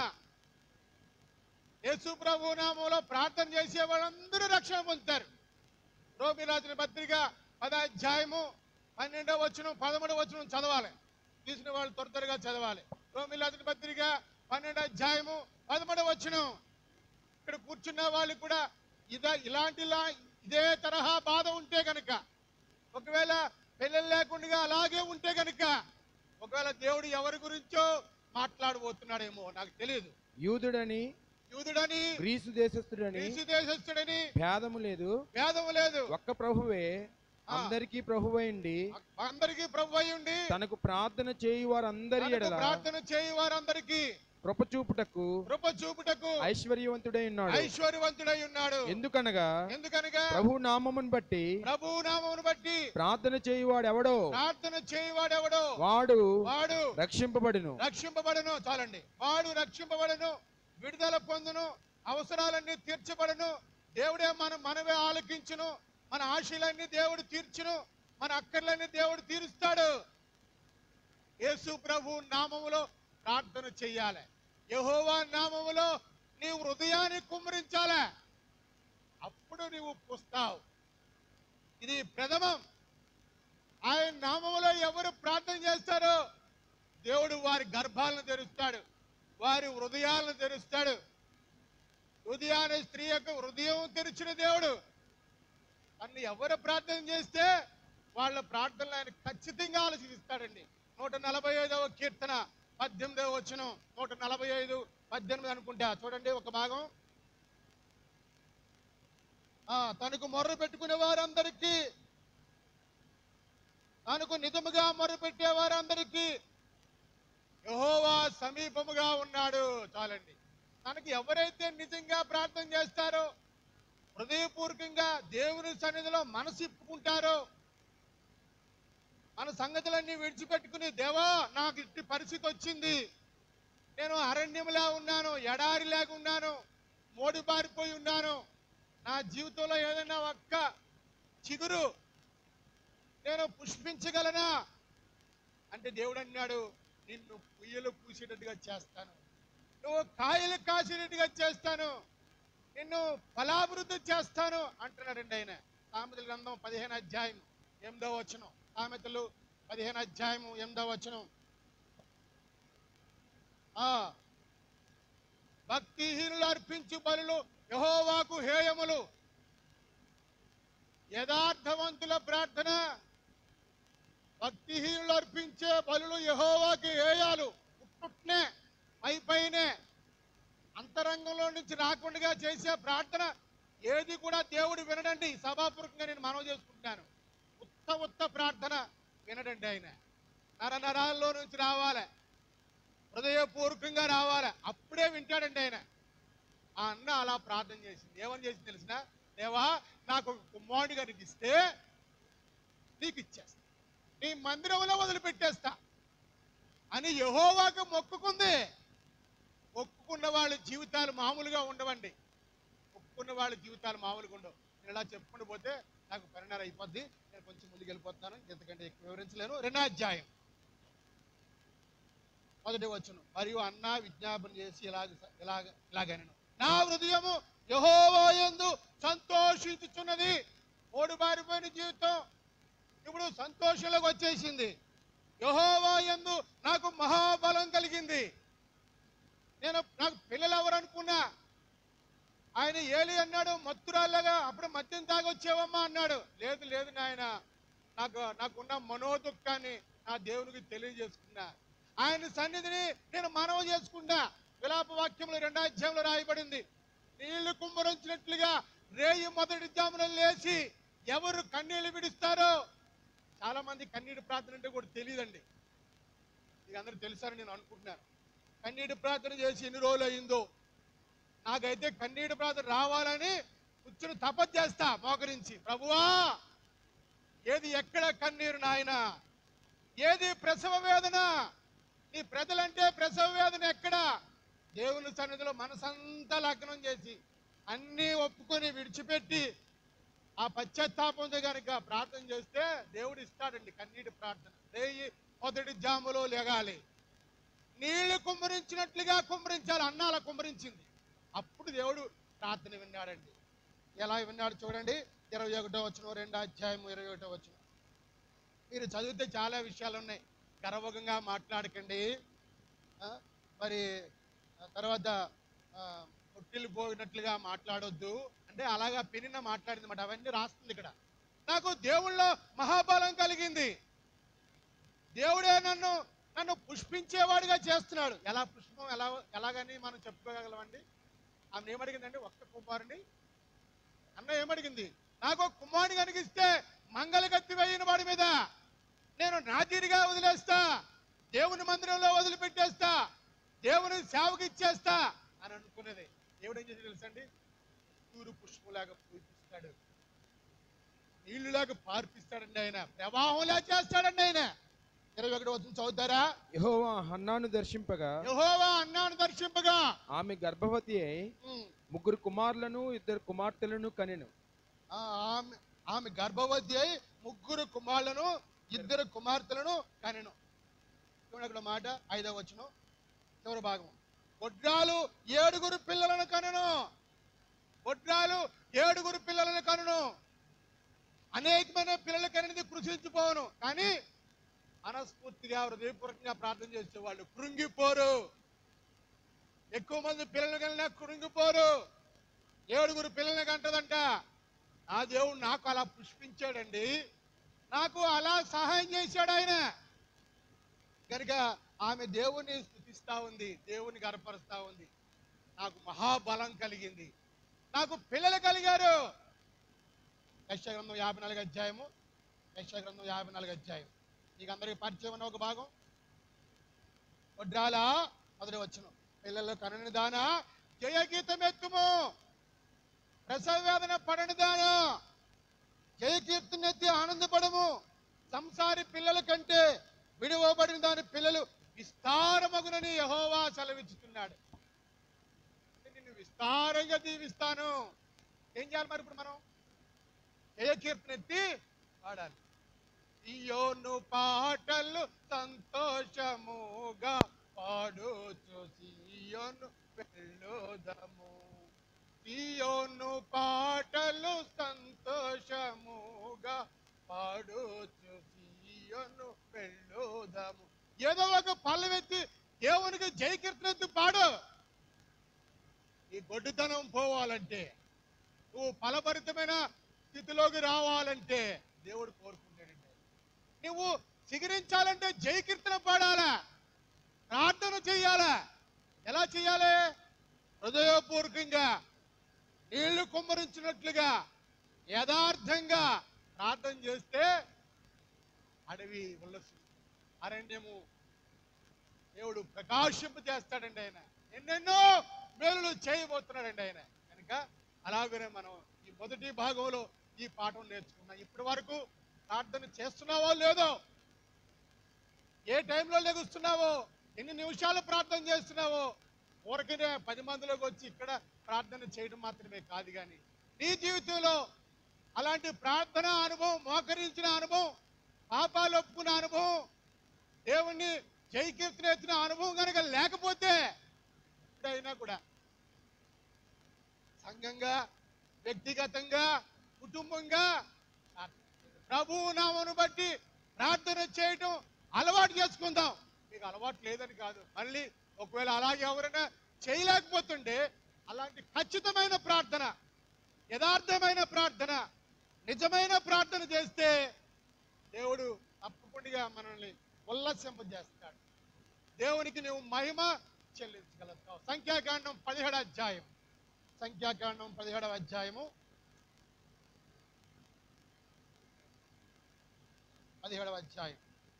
యేసు ప్రభు నామంలో ప్రార్థన చేసే వాళ్ళందరూ రక్షణ పొందుతారు రోమి రాసిన పత్రిక పదాధ్యాయము పన్నెండవ వచనం పదమూడవ వచనం చదవాలి తీసిన వాళ్ళు త్వర త్వరగా చదవాలి రోమి రాసిన పత్రిక పన్నెండవ అధ్యాయము పదమూడవ వచనం ఇక్కడ కూర్చున్న వాళ్ళు కూడా ఇదా ఇలాంటి లా- ఇదే తరహా బాధ ఉంటే గనుక ఒకవేళ పిల్లలు లేకుండా అలాగే ఉంటే గనుక ఒకవేళ దేవుడు ఎవరి గురించో మాట్లాడబోతున్నాడేమో నాకు తెలియదు యూదుడని యూదుడని గ్రీసు దేశస్థుడని గ్రీసు దేశస్థుడని భేదము లేదు భేదము లేదు ఒక్క ప్రభువే ఆ. అందరికీ ప్రభువైండి అందరికీ ప్రభు అయి ఉండి తనకు ప్రార్థన చేయు వారందరి తనకు ఎడల ప్రార్థన చేయి వారందరికీ కృప చూపుటకు కృప చూపుటకు ఐశ్వర్యవంతుడై ఉన్నాడు ఐశ్వర్యవంతుడై ఉన్నాడు ఎందుకనగా ఎందుకనగా ప్రభు నామమును బట్టి ప్రభు నామమును బట్టి ప్రార్థన చేయువాడు ఎవడో ప్రార్థన చేయువాడెవడో వాడు వాడు రక్షింపబడును రక్షింపబడను చాలండి వాడు రక్షింపబడను విడుదల పొందును అవసరాలన్నీ తీర్చబడను దేవుడే మన మనవే ఆలకించును మన ఆశలన్నీ దేవుడు తీర్చును మన అక్కర్లన్నీ దేవుడు తీరుస్తాడు యేసు ప్రభు నామములో ప్రార్థన చెయ్యాలి యెహోవా నామములో నీవు హృదయాన్ని కుమ్మరించాలి అప్పుడు నీవు పుస్తావు ఇది ప్రథమం ఆయన నామములో ఎవరు ప్రార్థన చేస్తారో దేవుడు వారి గర్భాలను తెరుస్తాడు వారి హృదయాలను తెరుస్తాడు హృదయాన్ని స్త్రీ యొక్క హృదయం తెరిచిన దేవుడు అన్ని ఎవరు ప్రార్థన చేస్తే వాళ్ళ ప్రార్థనలు ఆయన ఖచ్చితంగా ఆలోచిస్తాడండి నూట నలభై ఐదవ కీర్తన పద్దెనిమిదవ వచనం నూట నలభై ఐదు పద్దెనిమిది అనుకుంటా చూడండి ఒక భాగం ఆ తనకు మొర్ర పెట్టుకునే వారందరికీ తనకు నిజముగా మొర్ర పెట్టే వారందరికీ యెహోవా సమీపముగా ఉన్నాడు చాలండి తనకి ఎవరైతే నిజంగా ప్రార్థన చేస్తారో హృదయపూర్వకంగా దేవుని సన్నిధిలో మనసు ఇప్పుకుంటారో మన సంగతులన్నీ విడిచిపెట్టుకుని దేవా నాకు ఇట్టి పరిస్థితి వచ్చింది నేను అరణ్యంలా ఉన్నాను ఎడారిలాగా ఉన్నాను మోడిబారిపోయి ఉన్నాను నా జీవితంలో ఏదైనా ఒక్క చిగురు నేను పుష్పించగలనా అంటే దేవుడు అన్నాడు నిన్ను పుయ్యలు పూసేటట్టుగా చేస్తాను నువ్వు కాయలు కాసేటట్టుగా చేస్తాను నిన్ను ఫలాభివృద్ధి చేస్తాను అంటున్నాడండి ఆయన సామెతల గ్రంథం పదిహేను అధ్యాయం ఎనిమిదో వచనం సామెతలు పదిహేను అధ్యాయము ఎనిమిదో వచనం ఆ భక్తిహీనులు అర్పించు బలులు యహోవాకు హేయములు యథార్థవంతుల ప్రార్థన భక్తిహీనులు అర్పించే బలులు యహోవాకి హేయాలు పుట్టుట్నే పై పైనే అంతరంగంలో నుంచి రాకుండా చేసే ప్రార్థన ఏది కూడా దేవుడు వినడండి సభాపూర్వకంగా నేను మనవి చేసుకుంటున్నాను ఉత్త ఉత్త ప్రార్థన వినడండి ఆయన నర నరాల్లో నుంచి రావాలి హృదయపూర్వకంగా రావాలి అప్పుడే వింటాడండి ఆయన ఆ అన్న అలా ప్రార్థన చేసింది ఏమని చేసింది తెలిసిన దేవా నాకు ఒక కుమారుడిగా నీకు ఇస్తే నీకు ఇచ్చేస్తా నీ మందిరంలో వదిలిపెట్టేస్తా అని యహోవాకు మొక్కుకుంది ఒప్పుకున్న వాళ్ళ జీవితాలు మామూలుగా ఉండవండి ఒప్పుకున్న వాళ్ళ జీవితాలు మామూలుగా ఉండవు నేను ఇలా చెప్పుకుంటూ పోతే నాకు పరిణామం అయిపోద్ది నేను కొంచెం ముందుకు వెళ్ళిపోతున్నాను ఎందుకంటే ఎక్కువ వివరించలేను రెండో అధ్యాయం మొదటి వచ్చును మరియు అన్న విజ్ఞాపన చేసి ఇలాగ ఇలాగ ఇలాగనను నా హృదయము యహోవా యందు సంతోషించుచున్నది ఓడి బారిపోయిన జీవితం ఇప్పుడు సంతోషంలోకి వచ్చేసింది యహోవా యందు నాకు మహాబలం కలిగింది నేను నాకు పిల్లలు ఎవరు అనుకున్నా ఆయన ఏలి అన్నాడు మత్తురాళ్ళగా అప్పుడు మద్యం తాగొచ్చేవమ్మా అన్నాడు లేదు లేదు నాయన నాకు నాకున్న మనోదుఖాన్ని నా దేవునికి తెలియజేసుకున్నా ఆయన సన్నిధిని నేను మనవ చేసుకున్నా విలాప వాక్యంలో రెండో అధ్యాయంలో రాయబడింది నీళ్లు కుమ్మరించినట్లుగా రేయి మొదటి జామున లేచి ఎవరు కన్నీళ్లు విడుస్తారో చాలా మంది కన్నీటి ప్రార్థన అంటే కూడా తెలియదండి మీకు అందరూ తెలుసని నేను అనుకుంటున్నాను కన్నీటి ప్రార్థన చేసి ఎన్ని రోజులు అయిందో నాకైతే కన్నీటి ప్రార్థన రావాలని కూర్చుని తపస్సు చేస్తా మోకరించి ప్రభువా ఏది ఎక్కడ కన్నీరు నాయన ఏది ప్రసవ వేదన నీ ప్రజలంటే ప్రసవ వేదన ఎక్కడ దేవుని సన్నిధిలో మనసంతా లగ్నం చేసి అన్నీ ఒప్పుకొని విడిచిపెట్టి ఆ పశ్చాత్తాపంతో కనుక ప్రార్థన చేస్తే దేవుడు ఇస్తాడండి కన్నీటి ప్రార్థన రేయి మొదటి జాములో లెగాలి నీళ్లు కుమ్మరించినట్లుగా కుమ్మరించాలి అన్నాల కుమ్మరించింది అప్పుడు దేవుడు ప్రార్థన విన్నాడండి ఎలా విన్నాడు చూడండి ఇరవై ఒకటో వచ్చిన రెండో అధ్యాయం ఇరవై ఒకటో వచ్చిన మీరు చదివితే చాలా విషయాలు ఉన్నాయి గర్వకంగా మాట్లాడకండి ఆ, మరి ఆ తర్వాత పొట్టిల్లు పోయినట్లుగా మాట్లాడొద్దు అంటే అలాగా పెనిన మాట్లాడింది మాట అవన్నీ రాస్తుంది ఇక్కడ నాకు దేవుళ్ళో మహాబలం కలిగింది దేవుడే నన్ను నన్ను పుష్పించేవాడిగా చేస్తున్నాడు ఎలా పుష్పం ఎలా ఎలాగని మనం చెప్పుకోగలమండి ఆమె ఏమడిగిందండి ఒక్క కుమారుని అన్న ఏమడిగింది నాకు ఒక కుమారుని కనిగిస్తే మంగళగత్తి వేయని వాడి మీద నేను నాతీరిగా వదిలేస్తా దేవుని మందిరంలో వదిలిపెట్టేస్తా దేవుని సేవకి ఇచ్చేస్తా అని అనుకున్నది దేవుడు ఏం చేసి తెలుసండి తూరు పుష్పంలాగా పూజిస్తాడు నీళ్లులాగా పార్పిస్తాడండి ఆయన ప్రవాహంలా చేస్తాడండి ఆయన ఇరవై ఒకటి వచ్చిన చదువుతారా యెహోవా హన్నాను దర్శింపగా యహోవా అన్నాను దర్శింపగా ఆమె గర్భవతి అయి ఉమ్, ముగ్గురు కుమారులను ఇద్దరు కుమార్తెలను కనెను ఆ, ఆమె ఆమె గర్భవతి అయి ముగ్గురు కుమారులను ఇద్దరు కుమార్తెలను కనెను చూడండి అక్కడ మాట ఐదవ వచనం చివరి భాగం వడ్రాలు ఏడుగురు పిల్లలను కనును వడ్రాలు ఏడుగురు పిల్లలను కనును అనేకమైన పిల్లలు కనిది కృషించిపోవను కానీ మనస్ఫూర్తిగా హృదయపూర్వకంగా ప్రార్థన చేసే వాళ్ళు కృంగిపోరు ఎక్కువ మంది పిల్లలు కలిగినా కృంగిపోరు ఏడుగురు పిల్లల్ని కంటదంట నా దేవుడు నాకు అలా పుష్పించాడండి నాకు అలా సహాయం చేశాడు ఆయన కనుక ఆమె దేవుని స్థుతిస్తా ఉంది దేవుని గర్పరుస్తా ఉంది నాకు మహాబలం కలిగింది నాకు పిల్లలు కలిగారు యశగ్రంథం యాభై నాలుగు అధ్యాయము యశగ్రంథం యాభై నాలుగు అధ్యాయం మీకు అందరికి పరిచయం ఉన్న ఒక భాగం వడ్రాల మొదటి వచ్చును పిల్లలు కనని దానా జయగీతం ఎత్తుము ప్రసవ వేదన పడని దానా జయకీర్తనెత్తి ఆనందపడము సంసారి పిల్లల కంటే విడువబడిన దాని పిల్లలు విస్తారమగునని యహోవా సెలవిచ్చుతున్నాడు నిన్ను విస్తారంగా దీవిస్తాను ఏం చేయాలి మరి ఇప్పుడు మనం జయకీర్తన ఎత్తి పాడాలి సియోను పాటలు సంతోషముగా పాడుచు సియోను వెళ్ళుదము సియోను పాటలు సంతోషముగా పాడుచు సియోను వెళ్ళుదము ఏదో ఒక పల్లవెత్తి దేవునికి జయకీర్తన ఎత్తి పాడు ఈ గొడ్డుతనం పోవాలంటే నువ్వు ఫలభరితమైన స్థితిలోకి రావాలంటే దేవుడు కోరుకుంటాడండి నువ్వు చిగురించాలంటే జయకీర్తన పాడాలా ప్రార్థన చెయ్యాలా ఎలా చెయ్యాలి హృదయపూర్వకంగా నీళ్లు కుమ్మరించినట్లుగా యథార్థంగా ప్రార్థన చేస్తే అడవి ఉల్లసి అరణ్యము దేవుడు ప్రకాశింప చేస్తాడండి ఆయన ఎన్నెన్నో మేలులు చేయబోతున్నాడండి ఆయన కనుక అలాగనే మనం ఈ మొదటి భాగంలో ఈ పాఠం నేర్చుకున్నాం ఇప్పటి వరకు ప్రార్థన చేస్తున్నావో లేదో ఏ టైంలో లెగుస్తున్నావో ఎన్ని నిమిషాలు ప్రార్థన చేస్తున్నావో ఊరకనే పది మందిలోకి వచ్చి ఇక్కడ ప్రార్థన చేయడం మాత్రమే కాదు కానీ నీ జీవితంలో అలాంటి ప్రార్థన అనుభవం మోకరించిన అనుభవం పాపాలు ఒప్పుకున్న అనుభవం దేవుణ్ణి జయకీర్తన ఎత్తిన అనుభవం కనుక లేకపోతే ఇప్పుడైనా కూడా సంఘంగా వ్యక్తిగతంగా కుటుంబంగా ప్రభువు నామను బట్టి ప్రార్థన చేయటం అలవాటు చేసుకుందాం మీకు అలవాటు లేదని కాదు మళ్ళీ ఒకవేళ అలాగే ఎవరైనా చేయలేకపోతుంటే అలాంటి ఖచ్చితమైన ప్రార్థన యథార్థమైన ప్రార్థన నిజమైన ప్రార్థన చేస్తే దేవుడు తప్పకుండా మనల్ని ఉల్లసింపజేస్తాడు దేవునికి నువ్వు మహిమ చెల్లించగలుగుతావు సంఖ్యాకాండం పదిహేడు అధ్యాయం సంఖ్యాకాండం పదిహేడవ అధ్యాయము పదిహేడవ అధ్యాయం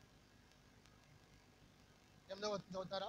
ఎనిమిదవ చదువుతారా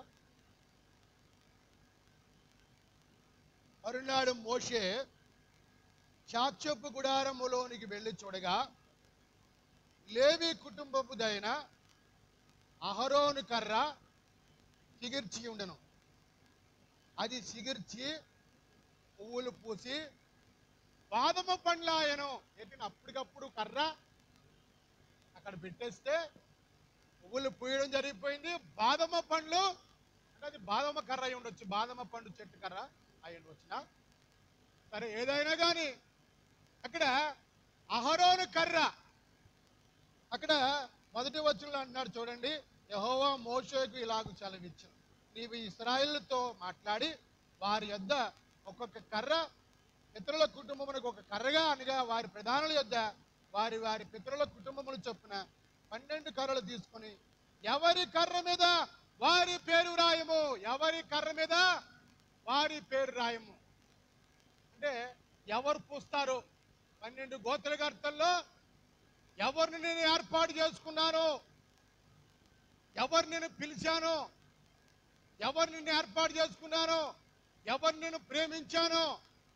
మరునాడు మోషే చాచొప్పు గుడారములోనికి వెళ్ళి చూడగా లేవి కుటుంబపుదైన అహరోను కర్ర చిగిర్చి ఉండెను అది చిగిర్చి పువ్వులు పూసి బాదమ పండ్లాయను ఏంటి అప్పటికప్పుడు కర్ర అక్కడ పెట్టేస్తే పువ్వులు పూయడం జరిగిపోయింది బాదమ పండ్లు అంటే అది బాదమ కర్ర అయి ఉండొచ్చు బాదమ పండు చెట్టు కర్ర అయి ఉండొచ్చునా సరే ఏదైనా కానీ అక్కడ అహరోను కర్ర అక్కడ మొదటి వచనంలో అంటున్నాడు చూడండి యహోవా మోషేకు ఇలాగ చలవిచ్చును నీవు ఇస్రాయిల్తో మాట్లాడి వారి యొద్ద ఒక్కొక్క కర్ర పితరుల కుటుంబమునకు ఒక కర్రగా అనగా వారి ప్రధానుల యొద్ద వారి వారి పితరుల కుటుంబములు చొప్పున పన్నెండు కర్రలు తీసుకొని ఎవరి కర్ర మీద వారి పేరు రాయము ఎవరి కర్ర మీద వారి పేరు రాయము అంటే ఎవరు పూస్తారు పన్నెండు గోత్రకర్తల్లో ఎవరిని నేను ఏర్పాటు చేసుకున్నాను ఎవరు నేను పిలిచాను ఎవరు నిన్ను ఏర్పాటు చేసుకున్నాను ఎవరు నేను ప్రేమించాను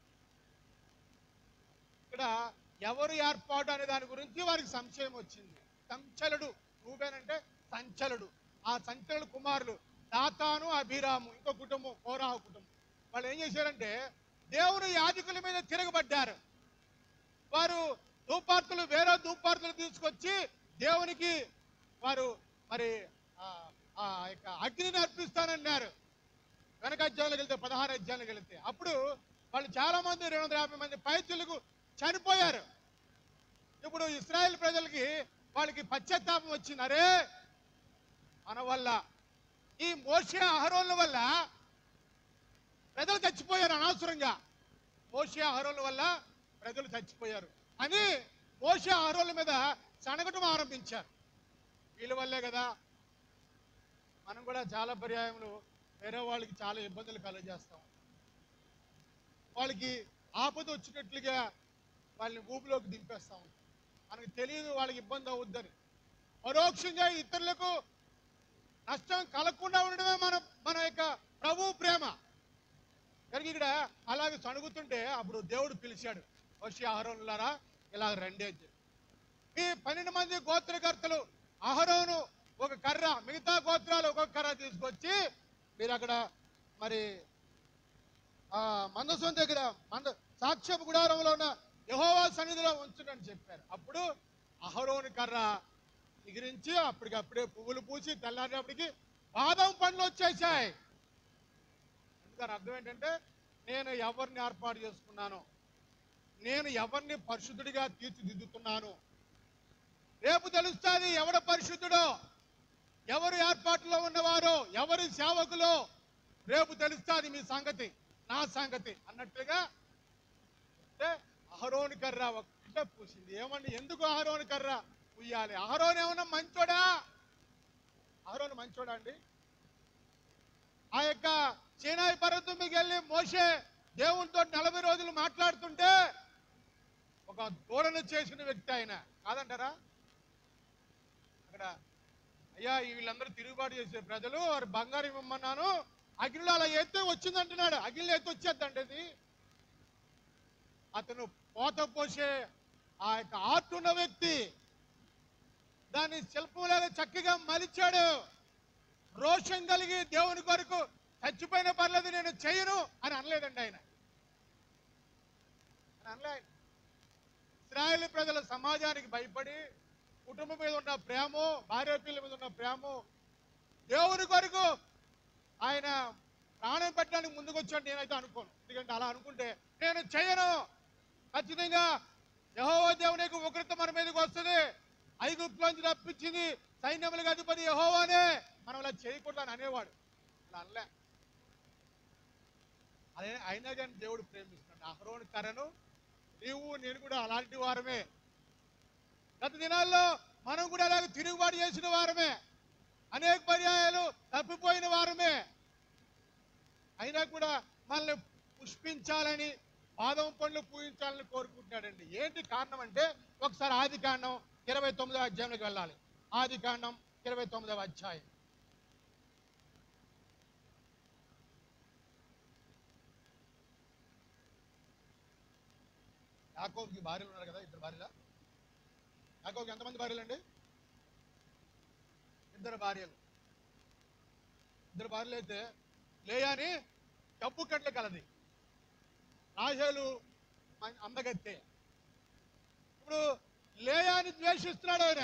ఇక్కడ ఎవరు ఏర్పాటు అనే దాని గురించి వారికి సంశయం వచ్చింది సంచలుడు రూబేనంటే సంచలుడు ఆ సంచలుడు కుమారులు దాతాను అభిరాము ఇంకో కుటుంబం కోరాహ కుటుంబం వాళ్ళు ఏం చేశారంటే దేవుని యాజకుల మీద తిరగబడ్డారు వారు ధూపార్తులు వేరే ధూపార్తులు తీసుకొచ్చి దేవునికి వారు మరి ఆ, ఆ యొక్క అగ్నిని అర్పిస్తానన్నారు వెనక అధ్యాయంలోకి వెళ్తే పదహారు అధ్యాయంలోకి వెళ్తే అప్పుడు వాళ్ళు చాలా మంది రెండు వందల యాభై మంది పైతులకు చనిపోయారు ఇప్పుడు ఇస్రాయేల్ ప్రజలకి వాళ్ళకి పశ్చాత్తాపం వచ్చింది అరే మన వల్ల ఈ మోషే అహరోన్ల వల్ల ప్రజలు చచ్చిపోయారు అనవసరంగా మోషే అహరోన్ల వల్ల ప్రజలు చచ్చిపోయారు అని మోషే అహరోన్ల మీద సనగటం ఆరంభించారు వీళ్ళ వల్లే కదా మనం కూడా చాలా పర్యాయములు వేరే వాళ్ళకి చాలా ఇబ్బందులు కలుగజేస్తాం వాళ్ళకి ఆపద వచ్చినట్లుగా వాళ్ళని ఊపిలోకి దింపేస్తాం మనకు తెలియదు వాళ్ళకి ఇబ్బంది అవుద్దని పరోక్షంగా ఇతరులకు నష్టం కలగకుండా ఉండడమే మన మన యొక్క ప్రభు ప్రేమ కనుక ఇక్కడ అలాగే సణుగుతుంటే అప్పుడు దేవుడు పిలిచాడు వచ్చి ఆహారంలారా ఇలా రండి అని చెప్పి. ఈ పన్నెండు మంది గోత్రకర్తలు అహరోను ఒక కర్ర మిగతా గోత్రాలు ఒక్కొక్క కర్ర తీసుకొచ్చి మీరు అక్కడ మరి ఆ మందసం దగ్గర మంద సాక్ష్యపు గుడారంలో ఉన్న యహోవా సన్నిధిలో ఉంచునని చెప్పారు అప్పుడు అహరోని కర్ర ఎగిరించి అప్పటికప్పుడే పువ్వులు పూసి తెల్లారినప్పటికి బాదం పండ్లు వచ్చేసాయి దాని అర్థం ఏంటంటే నేను ఎవరిని ఏర్పాటు చేసుకున్నాను నేను ఎవరిని పరిశుద్ధుడిగా తీర్చిదిద్దుతున్నాను రేపు తెలుస్తుంది ఎవడ పరిశుద్ధుడో ఎవరు ఏర్పాటులో ఉన్నవారో ఎవరి సేవకులో రేపు తెలుస్తుంది మీ సంగతి నా సంగతి అన్నట్టుగా అంటే అహరోని కర్ర ఒక్కటే పూసింది ఏమండి ఎందుకు అహరోని కర్ర పుయ్యాలి అహరోన్ ఏమన్నా మంచోడా అహరోన్ మంచోడా అండి ఆ యొక్క చీనాయి పర్వతం మీకు వెళ్ళి మోసే దేవునితో నలభై రోజులు మాట్లాడుతుంటే ఒక దూడను చేసిన వ్యక్తి ఆయన కాదంటారా అక్కడ అయ్యా ఈ వీళ్ళందరూ తిరుగుబాటు చేసే ప్రజలు వారు బంగారం ఇవ్వమన్నాను అగ్నిలో అలా ఎత్తే వచ్చింది అంటున్నాడు అగ్నిలో ఎత్తి వచ్చేద్దండి అది అతను పోత పోసే ఆ యొక్క ఆర్ట్ ఉన్న వ్యక్తి దాన్ని శిల్పంలాగా చక్కగా మలిచాడు రోషం కలిగి దేవుని కొరకు చచ్చిపోయిన పర్లేదు నేను చేయను అని అనలేదండి ఆయన అని అనలే ఆయన. ఇస్రాయేల్ ప్రజల సమాజానికి భయపడి కుటుంబం మీద ఉన్న ప్రేమ భార్య పిల్లల మీద ఉన్న ప్రేమ దేవుని కొరకు ఆయన ప్రాణం పెట్టడానికి ముందుకు వచ్చాడు నేనైతే అనుకోను ఎందుకంటే అలా అనుకుంటే నేను చేయను ఖచ్చితంగా యహోవా దేవునికి ఉగ్రత మన మీదకి వస్తుంది ఐగుప్తులోంచి తప్పించింది సైన్యములకు అధిపతి యహోవానే మనం ఇలా చేయకూడదు అని అనేవాడు అలా అనలే అదే అయినా కానీ దేవుడు ప్రేమిస్తున్నాడు అహరోని కర్రను నీవు నేను కూడా అలాంటి వారమే గత దినాల్లో మనం కూడా అలాగే తిరుగుబాటు చేసిన వారమే అనేక పర్యాయాలు తప్పిపోయిన వారమే అయినా కూడా మనల్ని పుష్పించాలని పాదం పండ్లు పూజించాలని కోరుకుంటున్నాడండి ఏంటి కారణం అంటే ఒకసారి ఆది కాండం ఇరవై తొమ్మిదవ అధ్యాయంలోకి వెళ్ళాలి ఆది కాండం ఇరవై తొమ్మిదవ అధ్యాయం యాకోబుకి భార్యలు ఉన్నారు కదా ఇద్దరు భార్యలా యాకోబుకి ఎంతమంది భార్యలు అండి ఇద్దరు భార్యలు ఇద్దరు భార్యలు అయితే లేయాని డబ్బు కట్ల కలది రాహేలు మన- అందగత్తె ఇప్పుడు లేయాని ద్వేషిస్తున్నాడు ఆయన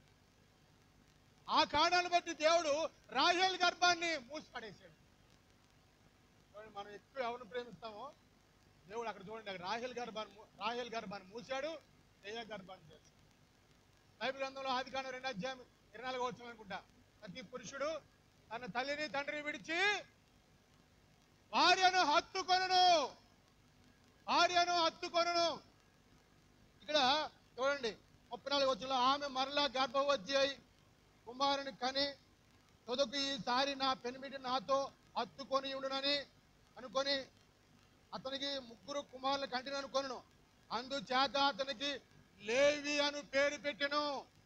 ఆ కారణాన్ని బట్టి దేవుడు రాహేల్ గర్భాన్ని మూసిపడేశాడు చూడండి, మనం ఎక్కువ ఎవరిని ప్రేమిస్తామో దేవుడు అక్కడ చూడండి అక్కడ రాహేల్ గర్భాన్ని మూ- రాహేల్ గర్భాన్ని మూసాడు లేయా గర్భాన్ని చేశాడు బైబిల్ గ్రంథంలో ఆది కాండం రెండు అధ్యాయం ఇరవై నాలుగు వచ్చిన అనుకుంటా ప్రతి పురుషుడు తన తల్లిని తండ్రిని విడిచి భార్యను హత్తుకొనును భార్యను హత్తుకొనును ఇక్కడ చూడండి ముప్పై నాలుగు వచ్చిన ఆమె మరలా గర్భవతి అయి కుమారుని కని తొదకు ఈసారి నా పెనిమిటి నాతో హత్తుకొని ఉండునని అనుకొని అతనికి ముగ్గురు కుమారులు కంటిని అనుకొను అందుచేత అతనికి లేవి అను పేరు పెట్టెను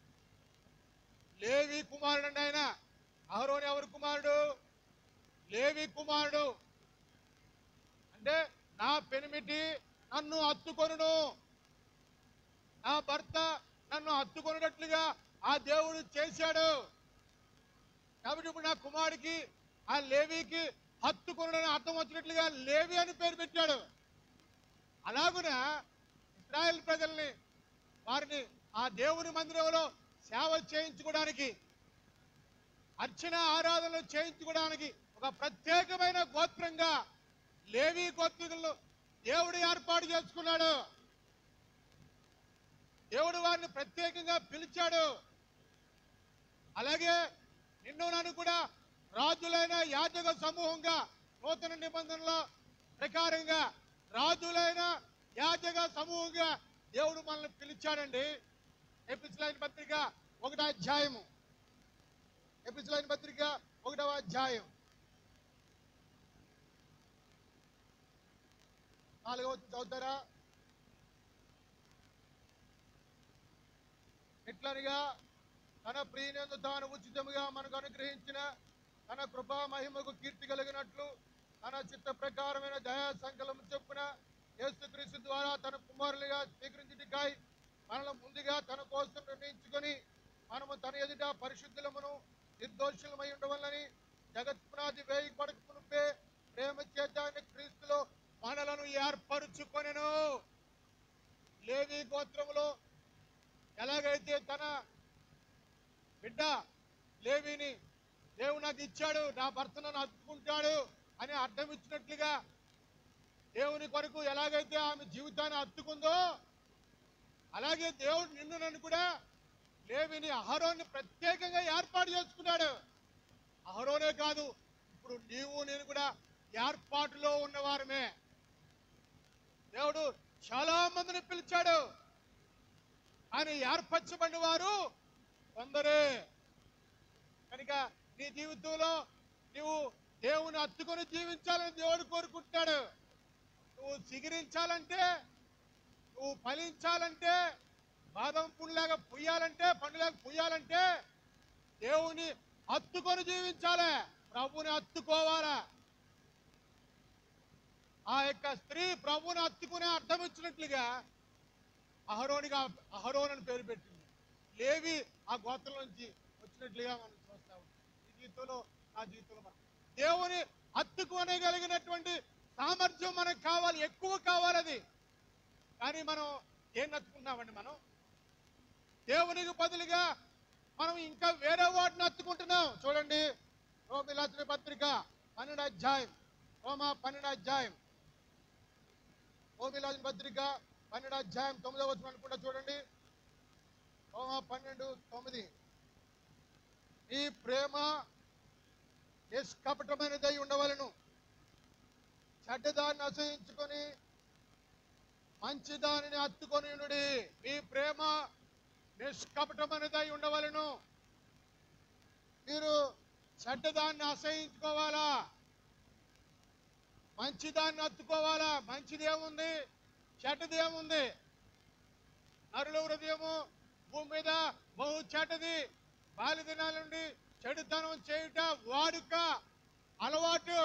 లేవి కుమారుడు అండి ఆయన అహరోని ఎవరు కుమారుడు లేవి కుమారుడు అంటే నా పెనిమిటి నన్ను హత్తుకొనును నా భర్త నన్ను హత్తుకొనున్నట్లుగా ఆ దేవుడు చేశాడు కాబట్టి ఇప్పుడు నా కుమారుడికి ఆ లేవికి హత్తుకొనుడని అర్థం వచ్చినట్లుగా లేవి అని పేరు పెట్టాడు అలాగున ఇస్రాయేల్ ప్రజల్ని వారిని ఆ దేవుని మందిరంలో సేవ చేయించుకోవడానికి అర్చన ఆరాధనలు చేయించుకోవడానికి ఒక ప్రత్యేకమైన గోత్రంగా లేవి గోత్రికులను దేవుడు ఏర్పాటు చేసుకున్నాడు దేవుడు వారిని ప్రత్యేకంగా పిలిచాడు అలాగే నిన్ను నన్ను కూడా రాజులైన యాజక సమూహంగా నూతన నిబంధనల ప్రకారంగా రాజులైన యాజక సమూహంగా దేవుడు మనల్ని పిలిచాడండి ఎపిసిలైన పత్రిక ఒకటో అధ్యాయము ఎపిసిలైన పత్రిక ఒకటవ అధ్యాయం నాలుగవ చదువుతారా ఇట్లనిగా తన ప్రియనందు తాను ఉచితముగా మనకు అనుగ్రహించిన తన కృపా మహిమకు కీర్తి కలిగినట్లు తన చిత్త ప్రకారమైన దయా సంకలము చొప్పున యేసుక్రీస్తు ద్వారా తన కుమారులుగా స్వీకరించుటికాయి మనల్ని ముందుగా తన కోసం నిర్ణయించుకొని మనము తన ఎదుట పరిశుద్ధులమును నిర్దోషులమై ఉండవల్లని జగత్ పునాది వేయి పడక మునుపే ప్రేమ చేత ఆయన క్రీస్తులో మనలను ఏర్పరుచుకొనెను లేవి గోత్రములో ఎలాగైతే తన బిడ్డ లేవిని దేవుడు నాకు ఇచ్చాడు నా భర్త నన్ను హత్తుకుంటాడు అని అర్థం ఇచ్చినట్లుగా దేవుని కొరకు ఎలాగైతే ఆమె జీవితాన్ని హత్తుకుందో అలాగే దేవుడు నిన్ను నన్ను కూడా లేవిని అహరోన్ని ప్రత్యేకంగా ఏర్పాటు చేసుకున్నాడు అహరోనే కాదు ఇప్పుడు నీవు నేను కూడా ఏర్పాటులో ఉన్నవారమే దేవుడు చాలా మందిని పిలిచాడు ఆయన ఏర్పరచబడిన వారు కొందరే కనుక నీ జీవితంలో నువ్వు దేవుని హత్తుకొని జీవించాలని దేవుడు కోరుకుంటాడు నువ్వు చిగిరించాలంటే నువ్వు ఫలించాలంటే బాదం పుండులాగా పుయ్యాలంటే పండులాగా పుయ్యాలంటే దేవుని హత్తుకొని జీవించాలి ప్రభుని హత్తుకోవాలా ఆ యొక్క స్త్రీ ప్రభుని హత్తుకునే అర్థం ఇచ్చినట్లుగా అహరోనిగా అహరోన్ అని పేరు పెట్టింది లేవి ఆ గోత్రం నుంచి వచ్చినట్లుగా మనం చూస్తా ఉంటాం ఈ జీవితంలో ఆ జీవితంలో మనం దేవుని హత్తుకోనగలిగినటువంటి సామర్థ్యం మనకు కావాలి ఎక్కువ కావాలి అది కానీ మనం ఏం నచ్చుకుంటున్నామండి మనం దేవునికి బదులుగా మనం ఇంకా వేరే వాటిని హత్తుకుంటున్నాం చూడండి రోమిలాచిన పత్రిక పన్నెండు అధ్యాయం రోమా పన్నెండు అధ్యాయం రోమిలాచిన పత్రిక పన్నెండు అధ్యాయం తొమ్మిదో వచ్చిన అనుకుంటా చూడండి రోమా పన్నెండు తొమ్మిది ఈ ప్రేమ నిష్కపటమైనదై ఉండవలను చెడ్డదాన్ని అసహించుకొని మంచి దానిని హత్తుకొని ఉండుడి మీ ప్రేమ నిష్కపటమైనదై ఉండవలను మీరు చెడ్డదాన్ని అసహించుకోవాలా మంచిదాన్ని హత్తుకోవాలా మంచిది ఏముంది చెడ్డది ఏముంది నరుల హృదయము భూమి మీద బహు చెడ్డది బాల్య దినాల నుండి చెడుతనం చేయుట వాడుక అలవాటు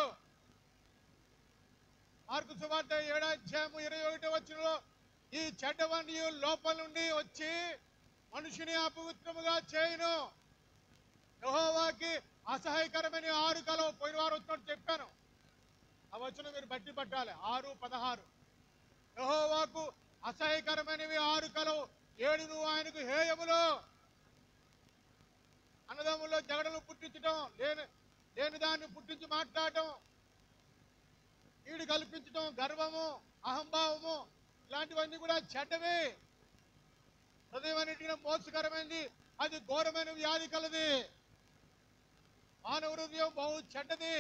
మార్కు సువార్త ఏడో అధ్యాయము ఇరవై ఒకటో వచ్చినలో ఈ చెడ్డవన్నీ లోపల నుండి వచ్చి మనుషుని అపవిత్రముగా చేయను యెహోవాకి అసహాయకరమైన ఆరు కలవు పోయిన వారు వచ్చినట్టు చెప్పాను ఆ వచ్చిన మీరు బట్టి పట్టాలి ఆరు పదహారు యెహోవాకు అసహ్యకరమైనవి ఆరు కలవు ఏడు నువ్వు ఆయనకు హేయములు అన్నదమ్ముల్లో జగడలు పుట్టించడం లేని లేని దాన్ని పుట్టించి మాట్లాడటం ఈడు కల్పించడం గర్వము అహంభావము ఇలాంటివన్నీ కూడా చెడ్డవే హృదయం అన్నిటికీ మోసకరమైనది అది ఘోరమైన వ్యాధి కలది మానవ హృదయం బహు చెడ్డది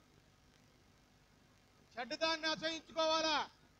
చెడ్డదాన్ని అసహించుకోవాలా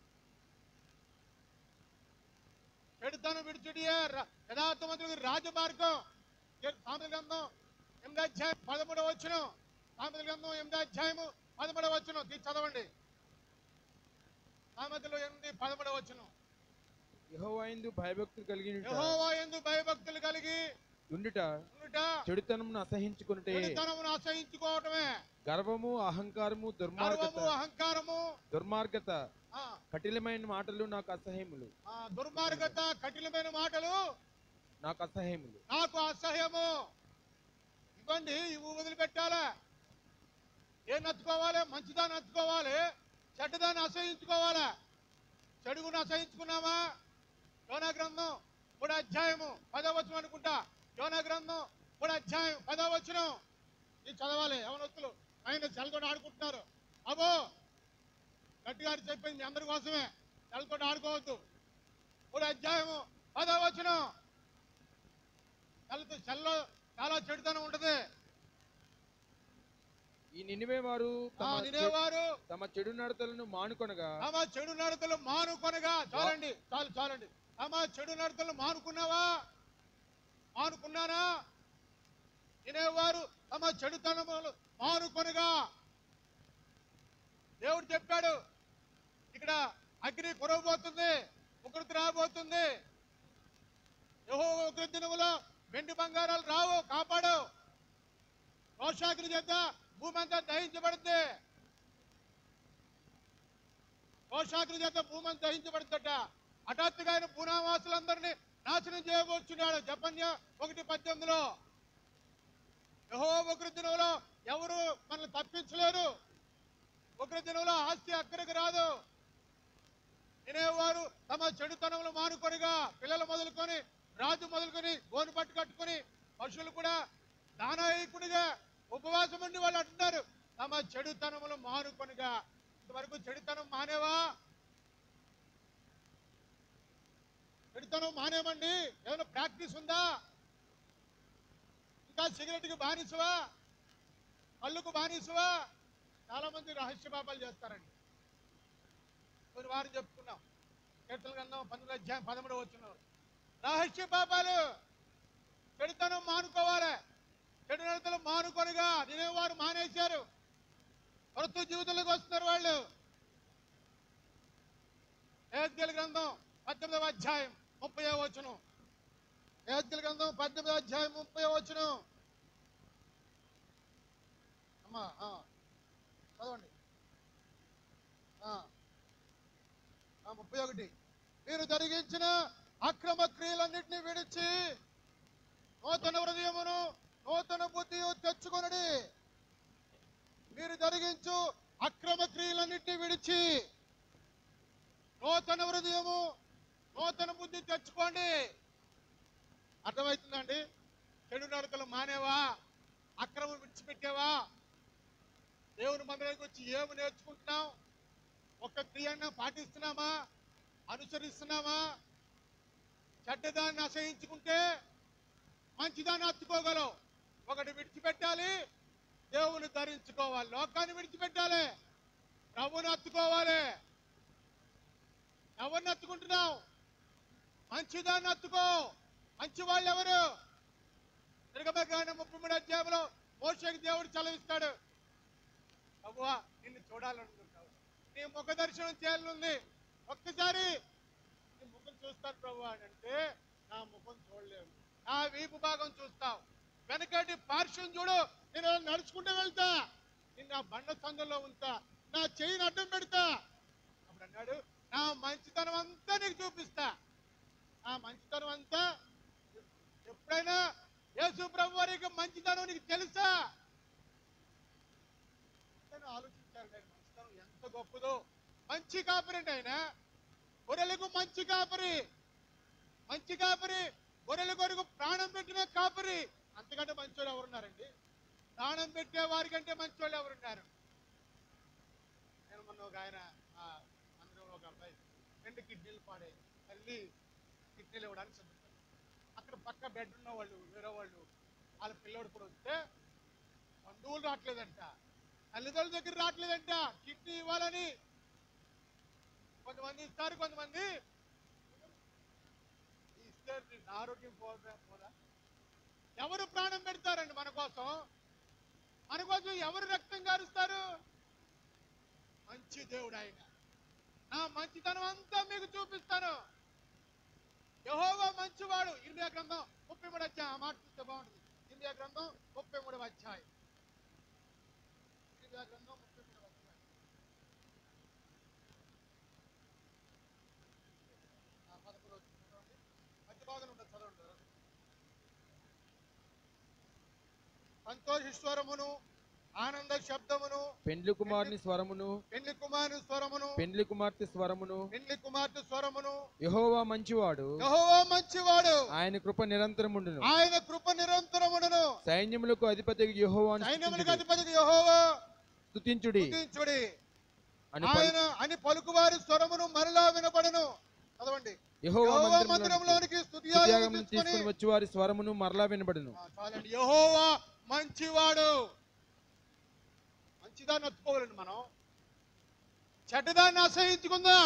చెడుతనం విడిచుడియే యథార్థవంతులకు రాజమార్గం సామెతల గ్రంథం ఎనిమిది అధ్యాయం పదమూడవ వచ్చిన సామెతల గ్రంథం ఎనిమిది అధ్యాయము పదమూడవ వచ్చిన తీసి చదవండి సామెతలు ఎనిమిది పదమూడవ వచ్చిన యెహోవాయందు భయభక్తులు కలిగి యెహోవా యందు భయభక్తులు కలిగి ఉండుట ఉండుట చెడుతనమును అసహించుకున్నటే చెడుతనమును అసహించుకోవటమే గర్వము అహంకారము గర్వము దుర్మార్గత అహంకారము దుర్మార్గత ఆ, కఠినమైన మాటలు నాకు అసహ్యములు ఆ, దుర్మార్గత కఠినమైన మాటలు నాకు అసహ్యములు నాకు అసహ్యము ఇవ్వండి ఇవి వదిలిపెట్టాలా ఏం నచ్చుకోవాలి మంచిదాన్ని నచ్చుకోవాలి చెడ్డదాన్ని అసహించుకోవాలా చెడుగును అసహించుకున్నామా యోనా గ్రంథం కూడా అధ్యాయము పదవచనం అనుకుంటా యోనా గ్రంథం కూడా అధ్యాయం పదవచనం ఇది చదవాలి యవనస్తులు ఆయన చల్లతో ఆడుకుంటున్నారు అబో గట్టిగా చెప్పింది మీ అందరి కోసమే చల్లతో ఆడుకోవద్దు మూడు అధ్యాయము పదో వచ్చిన చల్లతో చల్లో చాలా చెడుతనం ఉంటది ఈ నినివే వారు ఆ తమ చె- వినేవారు తమ చెడు నడతలను మానుకొనగా తమ చెడు నడతలు మానుకొనగా చాలండి చాలు చాలండి తమ చెడు నడతలు మానుకున్నావా మానుకున్నానా వినేవారు తమ చెడుతనములు మానుకొనగా దేవుడు చెప్పాడు ఇక్కడ అగ్ని కురవబోతుంది ఉకృతి రాబోతుంది యహో ఉకృతి దినములో వెండి బంగారాలు రావు కాపాడు రోషాగ్ని చేత భూమి అంతా దహించబడుతుంది రోషాగ్ని చేత భూమి అంతా దహించబడుతుందట హఠాత్తుగా ఆయన పూనావాసులందరినీ నాశనం చేయబోతున్నాడు జపన్య ఒకటి పద్దెనిమిదిలో యహో ఉగ్ర దినంలో ఎవరు మనల్ని తప్పించలేరు ఉగ్ర దినంలో ఆస్తి అక్కడికి రాదు వినేవారు తమ చెడుతనములు మానుకొనిగా పిల్లలు మొదలుకొని రాజు మొదలుకొని గోను పట్టు కట్టుకొని పశువులు కూడా దానాయకుడిగా ఉపవాసం ఉండి వాళ్ళు అంటున్నారు తమ చెడుతనములు మానుకొనిగా ఇంతవరకు చెడుతనం మానేవా చెడుతనం మానేమండి ఏమైనా ప్రాక్టీస్ ఉందా ఇంకా సిగరెట్కి బానిసవా కళ్ళుకు బానిసవా చాలా మంది రహస్య పాపాలు చేస్తారండి కొన్ని వారు చెప్పుకున్నాం కీర్తన గ్రంథం పంతొమ్మిది అధ్యాయం పదమూడు వచ్చిన రహస్య పాపాలు చెడుతనం మానుకోవాలి చెడు నడతలు మానుకొనగా వారు మానేశారు కొత్త జీవితంలోకి వస్తున్నారు వాళ్ళు ఏద్గల గ్రంథం పద్దెనిమిదవ అధ్యాయం ముప్పై వచ్చును ఏద్గల గ్రంథం పద్దెనిమిదవ అధ్యాయం ముప్పై వచ్చును అమ్మా ఆ, చదవండి ఆ, ఆ, ముప్పై ఒకటి మీరు జరిగించిన అక్రమ క్రియలన్నింటినీ విడిచి నూతన హృదయమును నూతన బుద్ధి తెచ్చుకొనడి మీరు జరిగించు అక్రమ క్రియలన్నింటినీ విడిచి నూతన హృదయము నూతన బుద్ధి తెచ్చుకోండి అర్థమవుతుందండి చెడు నడకలు మానేవా అక్రమం విడిచిపెట్టావా దేవుని మందిరానికి వచ్చి ఏమి నేర్చుకుంటున్నాం ఒక్క క్రియన్న పాటిస్తున్నామా అనుసరిస్తున్నామా చెడ్డదాన్ని అసహించుకుంటే మంచిదాన్ని హత్తుకోగలవు ఒకటి విడిచిపెట్టాలి దేవుని ధరించుకోవాలి లోకాన్ని విడిచిపెట్టాలి ప్రభుని హత్తుకోవాలి ఎవరిని హత్తుకుంటున్నావు మంచిదాన్ని హత్తుకో మంచి వాళ్ళు ఎవరు తిరగబగ్గానే ముప్పై మూడు అధ్యాయంలో మోషకి దేవుడు చలవిస్తాడు ప్రభువా నిన్ను చూడాలనుకుంటావు నీ ముఖ దర్శనం చేయాలనుంది ఒక్కసారి నీ ముఖం చూస్తాను ప్రభు అని అంటే నా ముఖం చూడలేవు నా వీపు భాగం చూస్తావు వెనకటి పార్శ్వం చూడు నేను అలా నడుచుకుంటూ వెళ్తా నిన్ను ఆ బండ సందులో ఉంతా నా చెయ్యిని అడ్డం పెడతా అప్పుడు అన్నాడు నా మంచితనం అంతా నీకు చూపిస్తా ఆ మంచితనం అంతా ఎప్పుడైనా యేసు ప్రభు వారికి మంచితనం నీకు తెలుసా అని ఆలోచించారు నేను మంచితనం ఎంత గొప్పదో మంచి కాపరి అండి ఆయన గొర్రెలకు మంచి కాపరి మంచి కాపరి గొర్రెల కొరకు ప్రాణం పెట్టిన కాపరి అంతకంటే మంచోళ్ళు ఎవరున్నారండి ప్రాణం పెట్టే వారికంటే మంచోళ్ళు ఎవరున్నారు నేను మొన్న ఒక ఆయన ఆ మందిరంలో ఒక అబ్బాయి రెండు కిడ్నీలు పాడాయి తల్లి కిడ్నీలు ఇవ్వడానికి సిద్ధపడ్డారు అక్కడ పక్క బెడ్ ఉన్న వాళ్ళు వేరే వాళ్ళు వాళ్ళ పిల్లోడు కూడా వస్తే బంధువులు రావట్లేదంట తల్లిదండ్రుల దగ్గర రావట్లేదంట కిడ్నీ ఇవ్వాలని కొంతమంది ఇస్తారు కొంతమంది ఇస్తే నీకు ఆరోగ్యం పోదా పోదా ఎవరు ప్రాణం పెడతారండి మన కోసం మన కోసం ఎవరు రక్తం గారుస్తారు మంచి దేవుడు ఆయన నా మంచితనం అంతా మీకు చూపిస్తాను యహోవా మంచివాడు ఇర్మియా గ్రంథం ముప్పై మూడు అధ్యాయం ఆ మాట చూస్తే బాగుంటుంది ఇర్మియా గ్రంథం ముప్పై మూడవ అధ్యాయం ఇర్మియా గ్రంథం ముప్పై మూడవ అధ్యాయం ఆ పదకొండు వచ్చింది చదవండి. మధ్య భాగంలో ఉంటుంది చదవండి సంతోషిస్వరమును ఆనంద మంద శబ్దమును పెండ్లి కుమారుని స్వరమును పెండ్లి కుమారుని స్వరమును పెండ్లి కుమార్తె స్వరమును పెండ్లి కుమార్తె స్వరమును యెహోవా మంచివాడు యెహోవా మంచివాడు ఆయన కృప నిరంతరముండును ఆయన కృప నిరంతరమును సైన్యములకు అధిపతి యెహోవాను సైన్యములకు స్తుతించుడి. అధిపతి యెహోవా స్తుతించుడి స్తుతించుడి అని పలు- ఆయన అని పలుకువారి స్వరమును మరలా వినబడను చదవండి యెహోవా యెహోవా మందిరములోనికి మందిరంలోనికి స్తుతియాగం స్తుతియాగం తీసుకుని తీసుకొని వచ్చి వారి స్వరమును మరలా వినబడును ఆ, చాలండి యెహోవా మంచివాడు మంచిదాన్ని ఒత్తుకోవాలండి మనం చెడ్డదాన్ని అసహించుకుందాం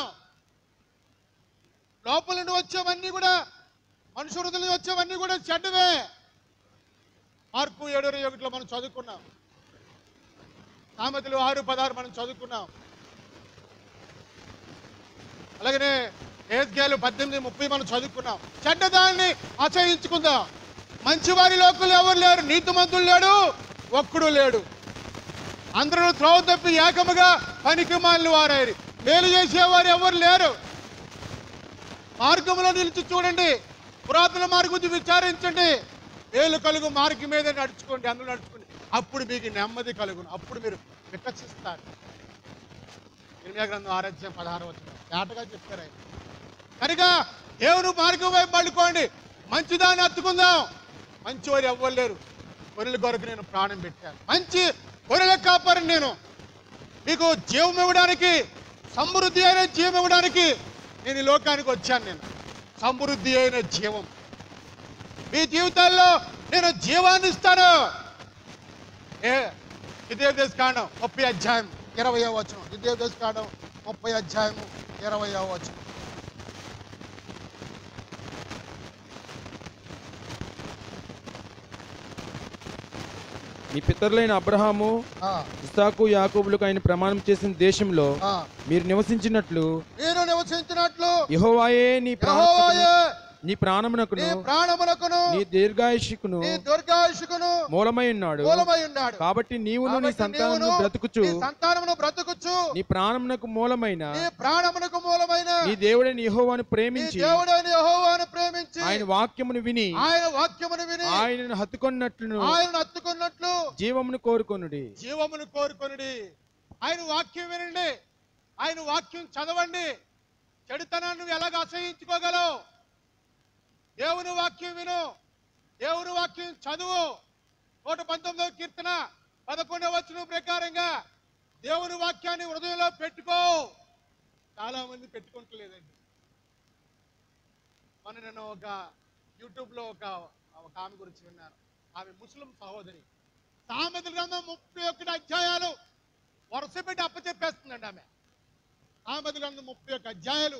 లోపల నుండి వచ్చేవన్నీ కూడా మనుషు హృదయం నుండి వచ్చేవన్నీ కూడా చెడ్డవే మార్పు ఏడు ఇరవై ఒకటిలో మనం చదువుకున్నాం సామెతలు ఆరు పదహారు మనం చదువుకున్నాం అలాగనే ఏజ్గేలు పద్దెనిమిది ముప్పై మనం చదువుకున్నాం చెడ్డదాన్ని అసహించుకుందాం మంచివారి లోకులు ఎవరు లేరు నీతిమంతులు లేడు ఒక్కడు లేడు అందరూ త్రోవ తప్పి ఏకముగా పనికి మాలిన వారారు మేలు చేసేవారు ఎవరు లేరు మార్గంలో నిలిచి చూడండి పురాతన మార్గం గురించి విచారించండి మేలు కలుగు మార్గం మీద నడుచుకోండి అందులో నడుచుకోండి అప్పుడు మీకు నెమ్మది కలుగును అప్పుడు మీరు వికసిస్తారు ఇర్మియా గ్రంథం ఆరాధ్యం పదహారు వచ్చిన ఏటగా చెప్తారు ఆయన కనుక దేవుని మార్గం వైపు మళ్ళుకోండి మంచిదాన్ని అత్తుకుందాం మంచివారు ఎవ్వరు లేరు గొర్రెల కొరకు నేను ప్రాణం పెట్టాను మంచి గొర్రెల కాపరిని నేను మీకు జీవం ఇవ్వడానికి సమృద్ధి అయిన జీవం ఇవ్వడానికి నేను ఈ లోకానికి వచ్చాను నేను సమృద్ధి అయిన జీవం మీ జీవితాల్లో నేను జీవాన్ని ఇస్తాను ఏ విద్యోదేశ కాండం ముప్పై అధ్యాయం ఇరవై వచనం విద్యోదేశ కాండం ముప్పై అధ్యాయం ఇరవై వచనం మీ పితరులైన అబ్రహాము ఆ, ఇస్సాకు యాకోబులకు ఆయన ప్రమాణం చేసిన దేశంలో ఆ. మీరు నివసించినట్లు మీరు నివసించినట్లు యెహోవాయే నీ ప్రాణ యెహోవాయే నీ ప్రాణమునకును నీ ప్రాణమునకును నీ దీర్ఘాయుషుకును నీ దుర్గాయుషుకును మూలమై ఉన్నాడు మూలమై ఉన్నాడు కాబట్టి నీవును నీ కాబట్టి సంతానమును నీవును బ్రతుకుచు నీ సంతానమును బ్రతుకుచు నీ ప్రాణమునకు మూలమైన నీ ప్రాణమునకు మూలమైన నీ దేవుడైన యెహోవాను నీ ప్రేమించి దేవుడైన యెహోవాను ప్రేమించి ఆయన వాక్యమును విని ఆయన వాక్యమును విని ఆయనను హత్తుకొన్నట్లును ఆయనను అత్తుకున్నట్లు జీవమును కోరుకొనుడి జీవమును కోరుకొనుడి ఆయన వాక్యం వినండి ఆయన వాక్యం చదవండి చెడుతనాన్ని నువ్వు ఎలాగ అసహించుకోగలవు దేవుని వాక్యం విను దేవుని వాక్యం చదువు నూట పంతొమ్మిదవ కీర్తన పదకొండవ వచనం ప్రకారంగా దేవుని వాక్యాన్ని హృదయంలో పెట్టుకో చాలా మంది పెట్టుకుంటలేదండి మొన్న నేను ఒక యూట్యూబ్లో ఒక ఒక ఆమె గురించి విన్నాను ఆమె ముస్లిం సహోదరి సామెతల గ్రంథం ముప్పై ఒకటి అధ్యాయాలు వరుస పెట్టి అప్పచెప్పేస్తుందండి ఆమె సామెతల గ్రంథం ముప్పై ఒక్క అధ్యాయాలు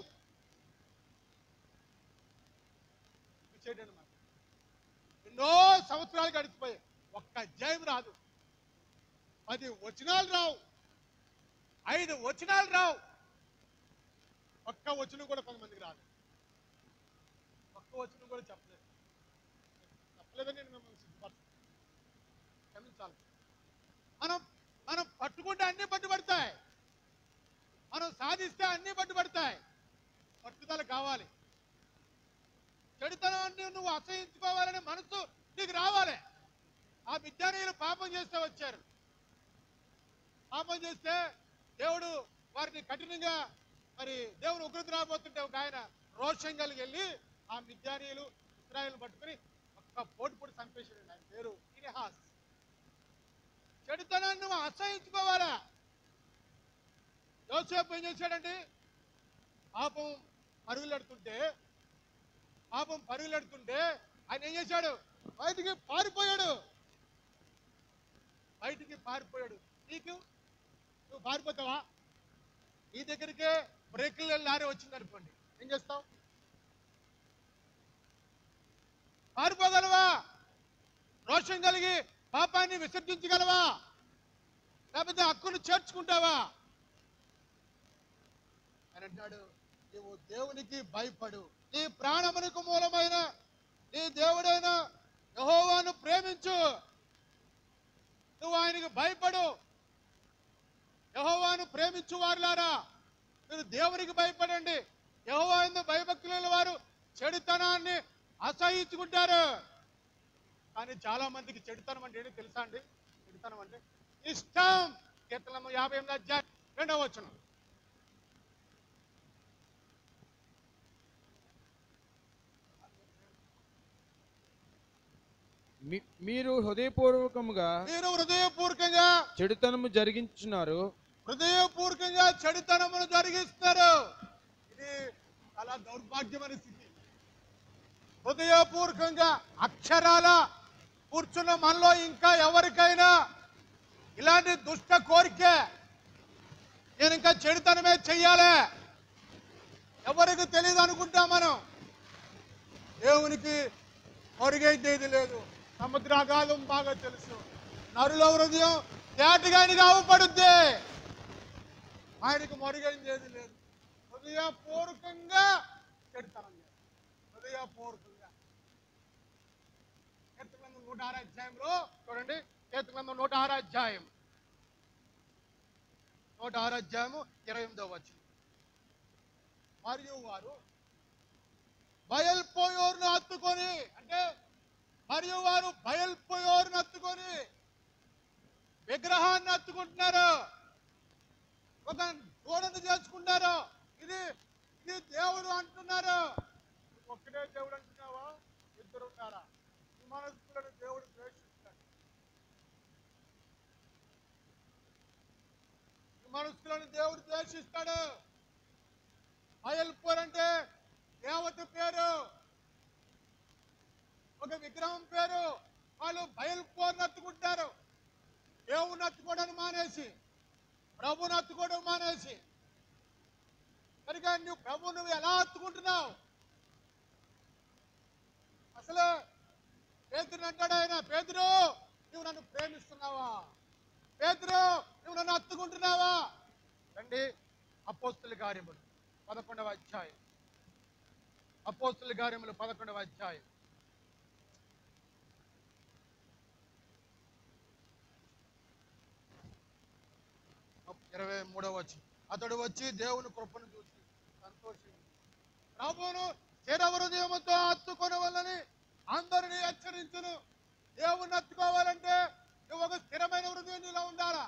ఇచ్చేటండి మనకి. ఎన్నో సంవత్సరాలు గడిచిపోయాయి ఒక్క అధ్యాయం రాదు పది వచనాలు రావు ఐదు వచనాలు రావు ఒక్క వచనం కూడా కొంతమందికి రాదు ఒక్క వచనం కూడా చెప్పలేదు చెప్పలేదని నేను మిమ్మల్ని సిద్ధపడుతున్నాను క్షమించాలి మనం మనం పట్టుకుంటే అన్ని పట్టుబడతాయి మనం సాధిస్తే అన్ని పట్టుబడతాయి పట్టుదల కావాలి చెడుతనాన్ని నువ్వు అసహించుకోవాలనే మనసు నీకు రావాలి ఆ విద్యానీయులు పాపం చేస్తే వచ్చారు పాపం చేస్తే దేవుడు వారిని కఠినంగా మరి దేవుడు ఉగ్రత రాబోతుంటే ఒక ఆయన రోషం కలిగి వెళ్ళి ఆ మిద్యానీయులు ఇస్రాయల్ పట్టుకుని ఒక్క పోటు పొడి చంపేశాడు ఆయన పేరు ఇనిహాస్ చెడుతనాన్ని నువ్వు అసహించుకోవాలా యోసేపు ఏం చేశాడండి పాపం పరుగులెడుతుంటే పాపం పరుగులెడుతుంటే ఆయన ఏం చేశాడు బయటికి పారిపోయాడు బయటికి పారిపోయాడు నీకు నువ్వు పారిపోతావా నీ దగ్గరికే బ్రేకులు లారీ వచ్చింది అనుకోండి ఏం చేస్తావు పారిపోగలవా రోషం కలిగి పాపాన్ని విసర్జించగలవా లేకపోతే హక్కును చేర్చుకుంటావా అని అంటాడు నీవు దేవునికి భయపడు నీ ప్రాణమునకు మూలమైన నీ దేవుడైన యహోవాను ప్రేమించు నువ్వు ఆయనకు భయపడు యహోవాను ప్రేమించు వారులారా మీరు దేవునికి భయపడండి యహోవా ఎందు భయభక్తుల వారు చెడుతనాన్ని అసహించుకుంటారు కానీ చాలా మందికి చెడుతనం అంటే ఏంటో తెలుసా అండి చెడుతనం అంటే ఇష్టం కీర్తనము యాభై ఎనిమిది అధ్యాయం రెండవ వచనం మీ- మీరు హృదయపూర్వకముగా మీరు హృదయపూర్వకంగా చెడుతనము జరిగించున్నారు హృదయపూర్వకంగా చెడుతనమును జరిగిస్తారు ఇది చాలా దౌర్భాగ్యమైన స్థితి హృదయపూర్వకంగా అక్షరాల కూర్చున్న మనలో ఇంకా ఎవరికైనా ఇలాంటి దుష్ట కోరికే నేను ఇంకా చెడుతనమే చెయ్యాలి ఎవరికి తెలియదు అనుకుంటాం మనం దేవునికి మరుగైందేది లేదు సముద్రాగాధం బాగా తెలుసు నరుల హృదయం తేటగా ఆయనకి అవపడుద్ది ఆయనకు మరుగైంది ఏది లేదు హృదయపూర్వకంగా చెడుతనం చేస్తాడు. హృదయపూర్వకంగా కీర్తనలు నూట ఆరు అధ్యాయంలో చూడండి కీర్తనలు నూట ఆరు అధ్యాయం నూట ఆరు అధ్యాయము ఇరవై ఎనిమిదో వచ్చింది మరియు వారు బయల్పోయోరును హత్తుకొని అంటే మరియు వారు బయల్పోయోరును హత్తుకొని విగ్రహాన్ని హత్తుకుంటున్నారు ఒక గోడను చేసుకుంటారు ఇది ఇది దేవుడు అంటున్నారు ఒక్కడే దేవుడు అంటున్నావా ఇద్దరు ఉన్నారా విమానస్తులను దేవుడు ద్వేషిస్తాడు విమానస్తులను దేవుడు ద్వేషిస్తాడు అయల్పూర్ అంటే దేవత పేరు ఒక విగ్రహం పేరు వాళ్ళు బయల్పూర్ నత్తుకుంటారు దేవుని నత్తుకోవడానికి మానేసి ప్రభుని హత్తుకోవడం మానేసి కనుక నువ్వు ప్రభు నువ్వు ఎలా హత్తుకుంటున్నావు అసలు పేతురు అంటాడు ఆయన పేతురు నువ్వు నన్ను ప్రేమిస్తున్నావా పేతురు నువ్వు నన్ను హత్తుకుంటున్నావా రండి అపోస్తుల కార్యములు పదకొండవ అధ్యాయం అపోస్తుల కార్యములు పదకొండవ అధ్యాయం ఇరవై మూడవ వచ్చి అతడు వచ్చి దేవుని కృపను చూసి సంతోషించి ప్రభువును స్థిర హృదయముతో హత్తుకొని వల్లని అందరినీ హెచ్చరించును దేవుని హత్తుకోవాలంటే నువ్వు ఒక స్థిరమైన హృదయం నీలో ఉండాలా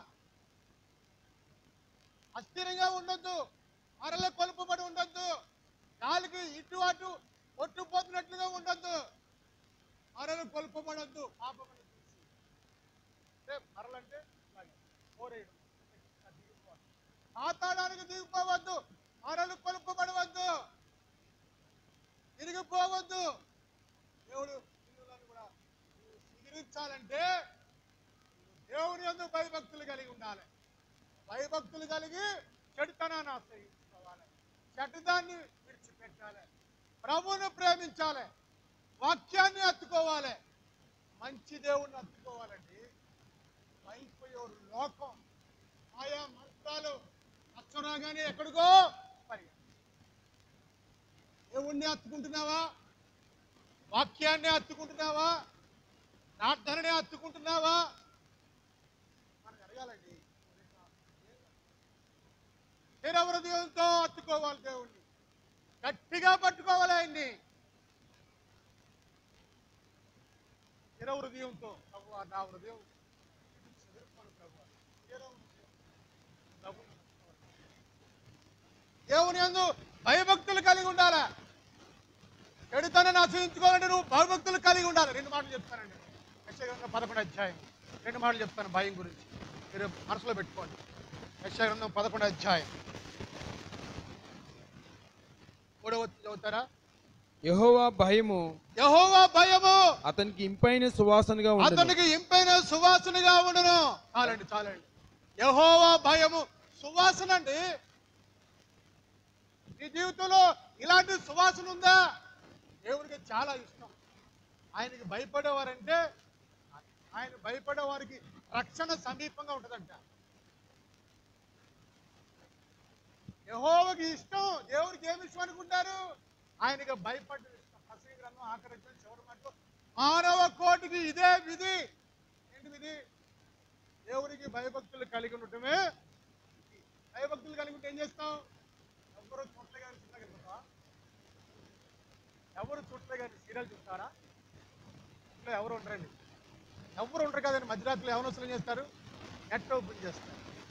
అస్థిరంగా ఉండొద్దు మరల కొలుపబడి ఉండొద్దు గాలికి ఇటు అటు కొట్టుపోతున్నట్లుగా ఉండొద్దు మరలు కొలుపబడొద్దు పాపమని చూసి అంటే మరలంటే ఇలాగే, కోరేయడం పాతాళానికి దిగిపోవద్దు మరలు కొలుపబడవద్దు తిరిగిపోవద్దు దేవుడు నిన్ను కూడా సిగిరించాలంటే దేవుని యందు భయభక్తులు కలిగి ఉండాలి భయభక్తులు కలిగి చెడుతనాన్ని ఆశ్రయించుకోవాలి చెడ్డదాన్ని విడిచిపెట్టాలి ప్రభువును ప్రేమించాలి వాక్యాన్ని హత్తుకోవాలి మంచి దేవుణ్ణి హత్తుకోవాలండి అయిపోయేవారు లోకం ఆయా మంత్రాలు అచ్చరాగానే ఎక్కడికో పరిగెత్తాలి. దేవుణ్ణి హత్తుకుంటున్నావా వాక్యాన్ని హత్తుకుంటున్నావా ప్రార్థనని హత్తుకుంటున్నావా మనకు అడగాలండి స్థిర హృదయంతో హత్తుకోవాలి దేవుణ్ణి గట్టిగా పట్టుకోవాలి ఆయన్ని స్థిర హృదయంతో ప్రభువా నా హృదయం చెదిరిపోను ప్రభువా. స్థిర హృదయం. ప్రభువుని దేవుని యందు భయభక్తులు కలిగి ఉండాలా చెడుతనాన్ని ఆశ్రయించుకోవాలంటే నువ్వు భయభక్తులు కలిగి ఉండాలి రెండు మాటలు చెప్తానండి యక్షగ్రంథం పదకొండు అధ్యాయం రెండు మాటలు చెప్తాను భయం గురించి మీరు మనసులో పెట్టుకోండి యక్షగ్రంథం పదకొండు అధ్యాయం మూడవ చదువుతారా యెహోవా భయము యహోవా భయము అతనికి ఇంపైన సువాసనగా ఉండదు అతనికి ఇంపైన సువాసనగా ఉండును చాలండి చాలండి యహోవా భయము సువాసన అండి నీ జీవితంలో ఇలాంటి సువాసన ఉందా దేవునికి చాలా ఇష్టం ఆయనకి భయపడేవారంటే ఆయన భయపడే వారికి రక్షణ సమీపంగా ఉంటుందంట యహోవకి ఇష్టం దేవుడికి ఏమి ఇష్టం అనుకుంటారు ఆయనకి భయపడ్డ ఇష్టం అసలు గ్రంథం ఆఖరి అధ్యాయం చివరి మాటలో మానవ కోటికి ఇదే విధి ఏంటి విధి దేవుడికి భయభక్తులు కలిగి ఉండటమే విధి. భయభక్తులు కలిగి ఉంటే ఏం చేస్తాం ఎవరు చుట్ల గారి సినిమా వెళ్తావా ఎవరు చుట్ల గారి సీరియల్ చూస్తారా ఇంట్లో ఎవరు ఉండరండి ఎవరు ఉండరు కదండి మధ్యరాత్రిలో ఎవరు వసూలు చేస్తారు నెట్ ఓపెన్ చేస్తారు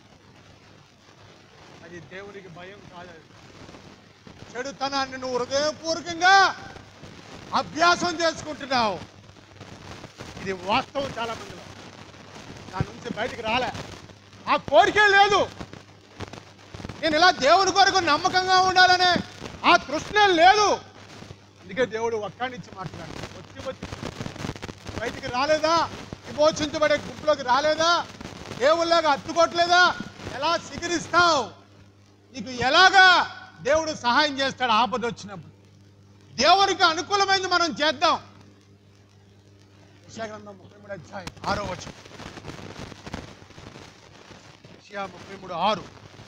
అది దేవునికి భయం కాదు అది. చెడుతనాన్ని నువ్వు హృదయపూర్వకంగా అభ్యాసం చేసుకుంటున్నావు ఇది వాస్తవం చాలా మందిలో దాని నుంచి బయటికి రాలే ఆ కోరికే లేదు నేను ఇలా దేవుని కొరకు నమ్మకంగా ఉండాలనే ఆ తృష్ణ లేదు అందుకే దేవుడు ఒక్కడినిచ్చి మాట్లాడు వచ్చి వచ్చి బయటికి రాలేదా విమోచించబడే గుంపులోకి రాలేదా దేవుళ్ళగా అత్తుకోవట్లేదా ఎలా సిగిరిస్తావు నీకు ఎలాగా దేవుడు సహాయం చేస్తాడు ఆపద వచ్చినప్పుడు దేవునికి అనుకూలమైంది మనం చేద్దాం యెషయా గ్రంథం ముప్పై మూడు అధ్యాయం ఆరో వచ్చి ముప్పై మూడు ఆరు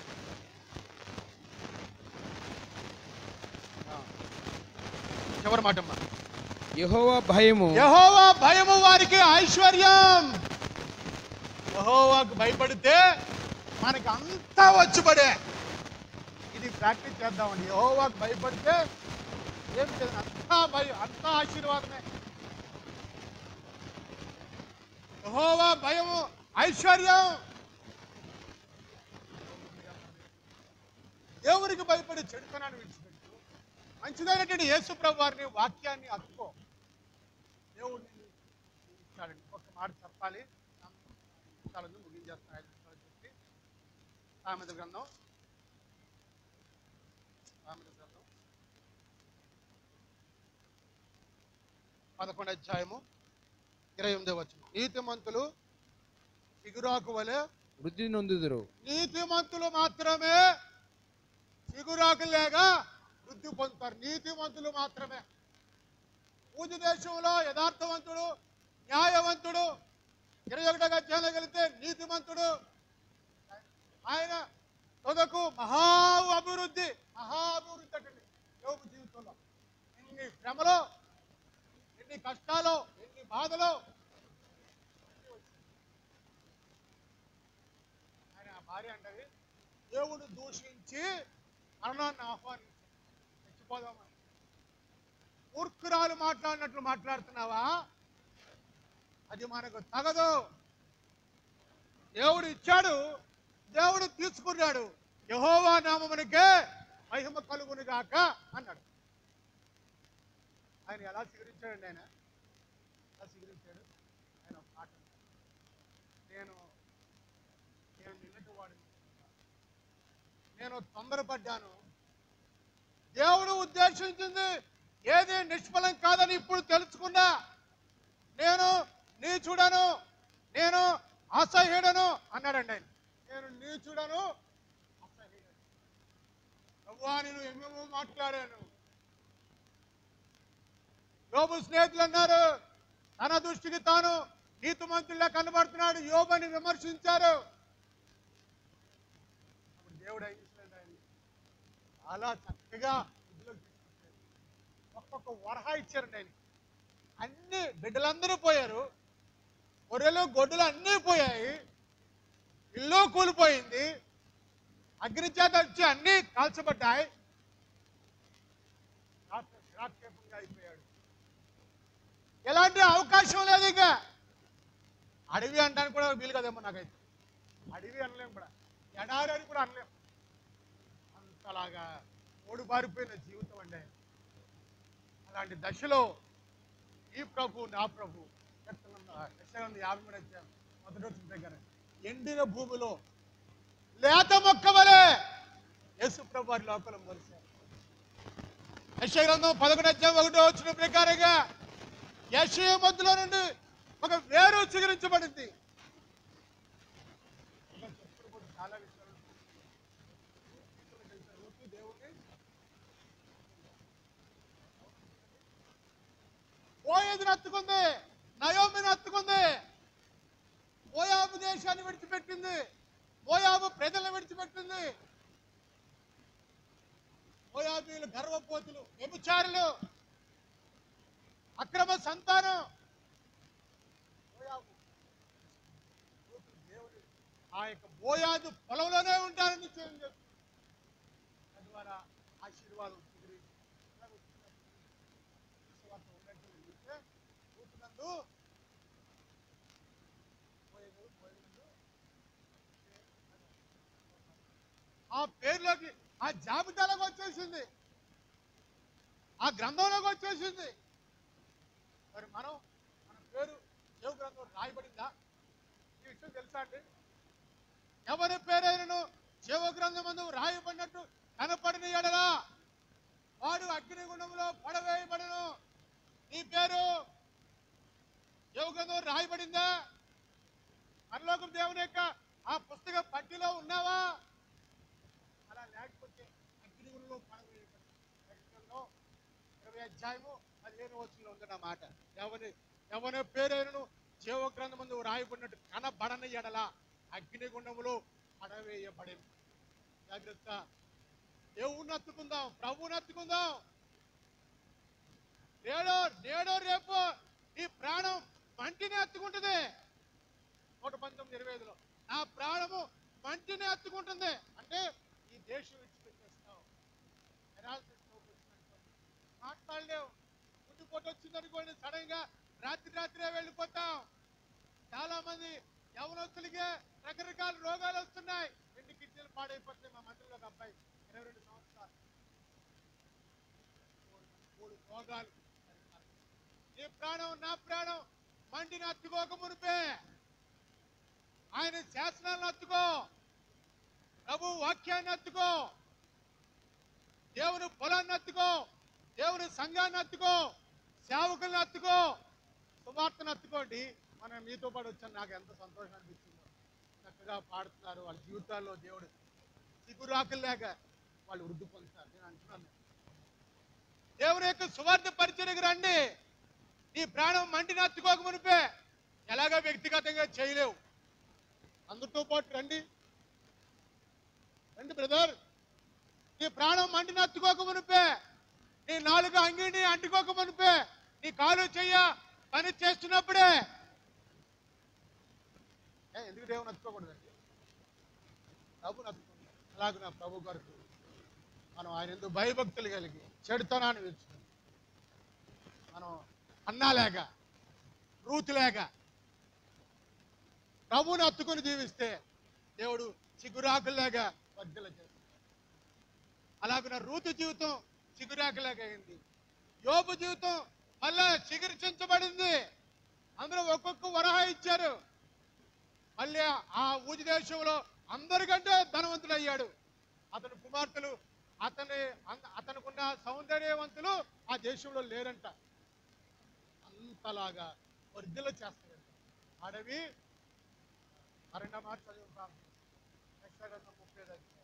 ఆ. చివరి మాటమ్మా యెహోవా భయము యహోవా భయము వారికి ఐశ్వర్యం యహోవాకు భయపడితే మనకి అంతా వచ్చుపడే ఇది ప్రాక్టీస్ చేద్దామండి యహోవాకు భయపడితే ఏం లేదు అంతా భయం అంతా ఆశీర్వాదమే యహోవా భయము ఐశ్వర్యం దేవునికి భయపడి చెడుతనాన్ని విడిచిపెట్టు మంచిదైనటువంటి యేసు ప్రభు వారిని వాక్యాన్ని అతుకో దేవుడు నిన్ను ఇచ్చాడండి ఒక మాట చెప్పాలి నిమిషాలను ముగించేస్తాను ఐదు నిమిషాలు చెప్పి సామెత గ్రంథం సామెత గ్రంథం పదకొండు అధ్యాయము ఇరవై ఎనిమిదో వచ్చిన నీతిమంతులు చిగురాకు వలె వృద్ధి నొందుదురు నీతిమంతులు మాత్రమే చిగురాకు లేక వృద్ధి పొందుతారు నీతిమంతులు మాత్రమే పూజ దేశంలో యథార్థవంతుడు న్యాయవంతుడు ఇరవై ఒకటో అధ్యాయంలో వెళితే నీతిమంతుడు ఆయన తుదకు మహా అభివృద్ధి మహా అభివృద్ధి అంటే యోగు జీవితంలో ఎన్ని శ్రమలో ఎన్ని కష్టాలు ఎన్ని బాధలు ఆయన ఆ భార్య అంటది దేవుడు దూషించి మరణాన్ని ఆహ్వానించి చచ్చిపోదామని మూర్ఖురాలు మాట్లాడినట్లు మాట్లాడుతున్నావా అది మనకు తగదు దేవుడు ఇచ్చాడు దేవుడు తీసుకున్నాడు యహోవా నామమునికే మహిమ కలుగును గాక అన్నాడు ఆయన ఎలా స్వీకరించాడండి ఆయన ఎలా స్వీకరించాడు ఆయన ఒక మాట అన్నాడు. నేను నేను నిన్నటి వాడిని నేను తొందరపడ్డాను దేవుడు ఉద్దేశించింది ఏది నిష్ఫలం కాదని ఇప్పుడు తెలుసుకున్నా నేను నీచుడను నేను అసహ్యుడను అన్నాడండి ఆయన నేను నీచుడను అసహ్యుడను నువ్వా నేను ఏమేమో మాట్లాడాను యోబు స్నేహితులు అన్నారు తన దృష్టికి తాను నీతిమంతుల్లా కనబడుతున్నాడు యోబని విమర్శించారు అప్పుడు దేవుడు ఏం చేశాడు ఆయన చాలా చక్కగా ఇందులోకి తీసుకొచ్చాడు. ఒక్కొక్క వరహా ఇచ్చారండి ఆయన అన్ని బిడ్డలందరూ పోయారు గొర్రెలు గొడ్డలు అన్నీ పోయాయి ఇల్లు కూలిపోయింది అగ్ని చేత వచ్చి అన్నీ కాల్చబడ్డాయి రాత్రి నిరాక్షేపంగా అయిపోయాడు ఎలాంటి అవకాశం లేదు ఇంకా అడవి అంటానికి కూడా వీలు కదేమో నాకైతే అడవి అనలేం కూడా ఎడారి అని కూడా అనలేం అంతలాగా ఓడిపారిపోయిన జీవితం అండి అలాంటి దశలో ఈ ప్రభు నా ప్రభు యశగంధ యాభై మూడు వచ్చాను మొదటి వచ్చిన దగ్గర ఎండిన భూమిలో లేత మొక్క వలె యేసు ప్రభు వారి లోపల మొలిశారు యశగ్రంథం పదకొండు అధ్యాయం ఒకటో వచ్చిన ప్రకారంగా యశయ మధ్యలో నుండి ఒక వేరు చిగురించబడింది ఇంకా చెప్పుకోవడం చాలా విషయాలు ఉన్నాయి. రూతు దేవుణ్ణి ఓయేదిని హత్తుకుంది నయోమిని హత్తుకుంది మోయాబు దేశాన్ని విడిచిపెట్టింది మోయాబు ప్రజలను విడిచిపెట్టింది మోయాబీలు గర్వపోతులు వ్యభిచారులు అక్రమ సంతానం మోయాబు రూతు దేవుడు ఆ యొక్క మోయాదు పొలంలోనే ఉంటారని నిశ్చయం చేస్తుంది తద్వారా ఆశీర్వాదం కుదిరి సువార్త ఉన్నట్టు చూస్తే రూతునందు పోయేదు పోయేదు ఆ పేరులోకి ఆ జాబితాలోకి వచ్చేసింది ఆ గ్రంథంలోకి వచ్చేసింది మరి మనం మన పేరు దేవు గ్రంథం రాయబడిందా ఈ విషయం తెలుసా అండి ఎవరి పేరైనను జీవ గ్రంథం మందు రాయబడినట్టు కనపడిన ఎడలా వాడు అగ్నిగుండంలో పడవేయబడను నీ పేరు జీవ గ్రంథం రాయబడిందా పరలోకం దేవుని యొక్క ఆ పుస్తక పట్టిలో ఉన్నావా అలా లేకపోతే అగ్నిగుండంలో పడవేయబడను ప్రకటనలో ఇరవై అధ్యాయము పదిహేను వచ్చిన ఉంది నా మాట ఎవరి ఎవరి పేరైనను జీవ గ్రంథం ముందు రాయబడినట్టు కనబడని ఎడల అగ్నిగుండములో పడవేయబడింది జాగ్రత్త దేవుణ్ణి అత్తుకుందాం ప్రభువుని అత్తుకుందాం నేడో నేడో రేపు ఈ ప్రాణం మంటిని అత్తుకుంటుంది నూట పంతొమ్మిది ఇరవై ఐదులో నా ప్రాణము మంటిని అత్తుకుంటుంది అంటే ఈ దేశం విడిచిపెట్టేస్తావు Paralysis లోకి వచ్చినట్టు. మాట్లాడలేవు గుండెపోటు వచ్చింది అనుకోండి సడన్ గా రాత్రి రాత్రే వెళ్ళిపోతాం చాలా మంది యవనస్తులకే రకరకాల రోగాలు వస్తున్నాయి రెండు కిడ్నీలు పాడైపోతున్నాయి మా మంత్రిలో ఒక అబ్బాయి ఇరవై రెండు సంవత్సరాలు మూడు- మూడు రోగాలు నీ ప్రాణం నా ప్రాణం మండిని అత్తుకోక మునిపే ఆయన శాసనాలను అత్తుకో ప్రభు వాక్యాన్ని అత్తుకో దేవుని పొలాన్ని అత్తుకో దేవుని సంఘాన్ని అత్తుకో సేవకుల్ని అత్తుకో సువార్తను అత్తుకోండి మనం మీతో పాటు వచ్చాను నాకు ఎంత సంతోషం అనిపించిందో చక్కగా పాడుతున్నారు వాళ్ళ జీవితాల్లో దేవుడు సిగురాకులు లేక వాళ్ళు వృద్ధి పొందుతారు నేను అంటున్నాను దేవుని యొక్క సువార్త పరిచయకు రండి నీ ప్రాణం మంటిని అత్తుకోక మునిపే ఎలాగ వ్యక్తిగతంగా చేయలేవు అందరితో పాటు రండి రండి బ్రదర్ నీ ప్రాణం మంటిని అత్తుకోక మునిపే నీ నాలుగు అంగిని అంటుకోక మునిపే నీ కాలు చెయ్య పని చేస్తున్నప్పుడే ఏ, ఎందుకు దేవుని అత్తుకోకూడదండి ప్రభు నత్తుకోండి అలాగే నా ప్రభు కొరకు మనం ఆయన ఎందుకు భయభక్తులు కలిగి చెడుతనాన్ని విరుచుకుని మనం అన్నా లేక రూతు లేక ప్రభువుని అత్తుకొని జీవిస్తే దేవుడు చిగురాకులాగా వర్ధల చేస్తాడు అలాగే రూతు జీవితం చిగురాకులాగా అయింది యోబు జీవితం మళ్ళా చిగురించబడింది అందరూ ఒక్కొక్క వరహ ఇచ్చారు మళ్ళీ ఆ ఊజి దేశంలో అందరికంటే ధనవంతుడు అయ్యాడు అతని కుమార్తెలు అతని అంద- అతనుకున్న సౌందర్యవంతులు ఆ దేశంలో లేరంట అంతలాగా వర్ధిల్ల చేస్తాడంట అడవి అరణ్య మాట చదివి ప్రార్థన యెషయా ముప్పై ఐదు అధ్యాయం.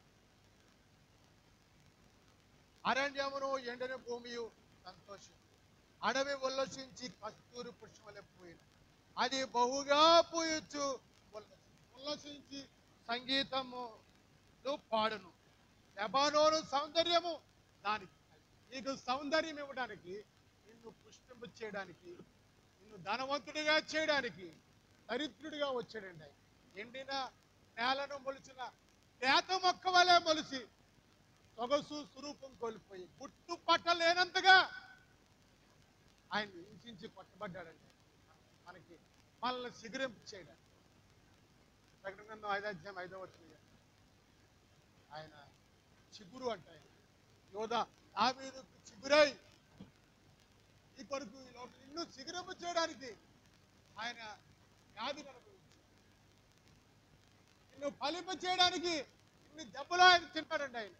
అరణ్యమును ఎండని భూమియు సంతోషం అడవి ఉల్లసించి కస్తూరి పుష్పలే పోయిన అది బహుగా పూయొచ్చు ఉల్లసి- ఉల్లసించి సంగీతము పాడును లెబానోను సౌందర్యము దానికి నీకు సౌందర్యం ఇవ్వడానికి నిన్ను పుష్పింప చేయడానికి నిన్ను ధనవంతుడిగా చేయడానికి దరిద్రుడిగా వచ్చాడండి ఆయన ఎండిన నేలను మొలిచిన లేత మొక్క వలె మొలిసి సొగసు స్వరూపం కోల్పోయి గుట్టు పట్టలేనంతగా ఆయన హింసించి కొట్టబడ్డాడండి మనకి మనల్ని సిగురింపు చేయడానికి ప్రకటన గ్రంథం ఐదో అధ్యాయం ఐదో వచ్చిన ఆయన చిగురు అంట ఆయన యోధ ఆ మీద చిగురై ఈ కొరకు ఈ లోపల నిన్ను చిగురింపు చేయడానికి ఆయన వ్యాధిని అనుభవించాడు నిన్ను ఫలింప చేయడానికి ఇన్ని దెబ్బలు ఆయన తింటాడండి ఆయన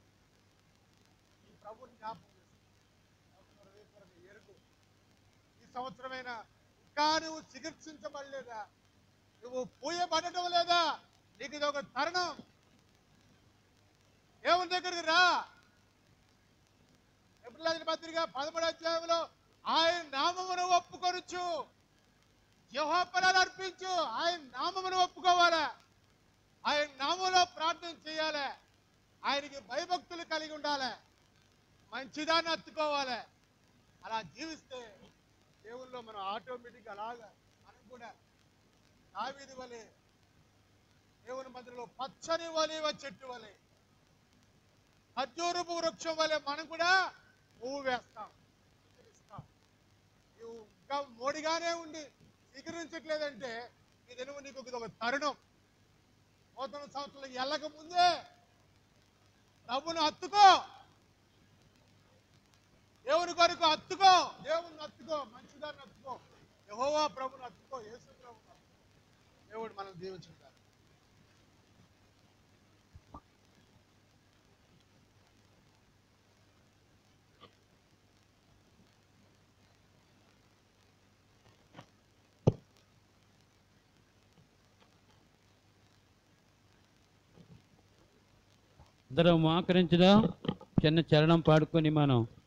ఈ ప్రభుని జ్ఞాపకం చేసుకో. హృదయపూర్వక ఎరుగు ఈ సంవత్సరమైన ఇంకా నువ్వు చికిత్సించబడలేదా నువ్వు పూయబడటం లేదా నీకు ఇది ఒక తరుణం దేవుని దగ్గరికి రా ఎప్పుడు పత్రిక పదమూడు అధ్యాయంలో ఆయన నామమును ఒప్పుకొనొచ్చు యహోపరాలు అర్పించు ఆయన నామమును ఒప్పుకోవాలా ఆయన నామంలో ప్రార్థన చేయాలి ఆయనకి భయభక్తులు కలిగి ఉండాలి మంచిదాన్ని అత్తుకోవాలి అలా జీవిస్తే దేవుల్లో మనం ఆటోమేటిక్ అలాగా మనం కూడా దావీదు వలె దేవుని మధ్యలో పచ్చని వలివ చెట్టు వలె ఖర్జూరపు వృక్షం వలె మనం కూడా పువ్వు వేస్తాం చిగురిస్తాం. నువ్వు ఇంకా మోడిగానే ఉండి చిగురించట్లేదంటే ఇది నువ్వు నీకు ఇది ఒక తరుణం నూతన సంవత్సరం ఎల్లక ముందే ప్రభును హత్తుకో దేవుని కొరకు హత్తుకో దేవుని హత్తుకో మంచిదాన్ని హత్తుకో యెహోవా ప్రభుని హత్తుకో యేసు ప్రభుని హత్తుకో దేవుడు మనం దీవించుకుంటారు అందరం మోకరించుదాం చిన్న చరణం పాడుకొని మనం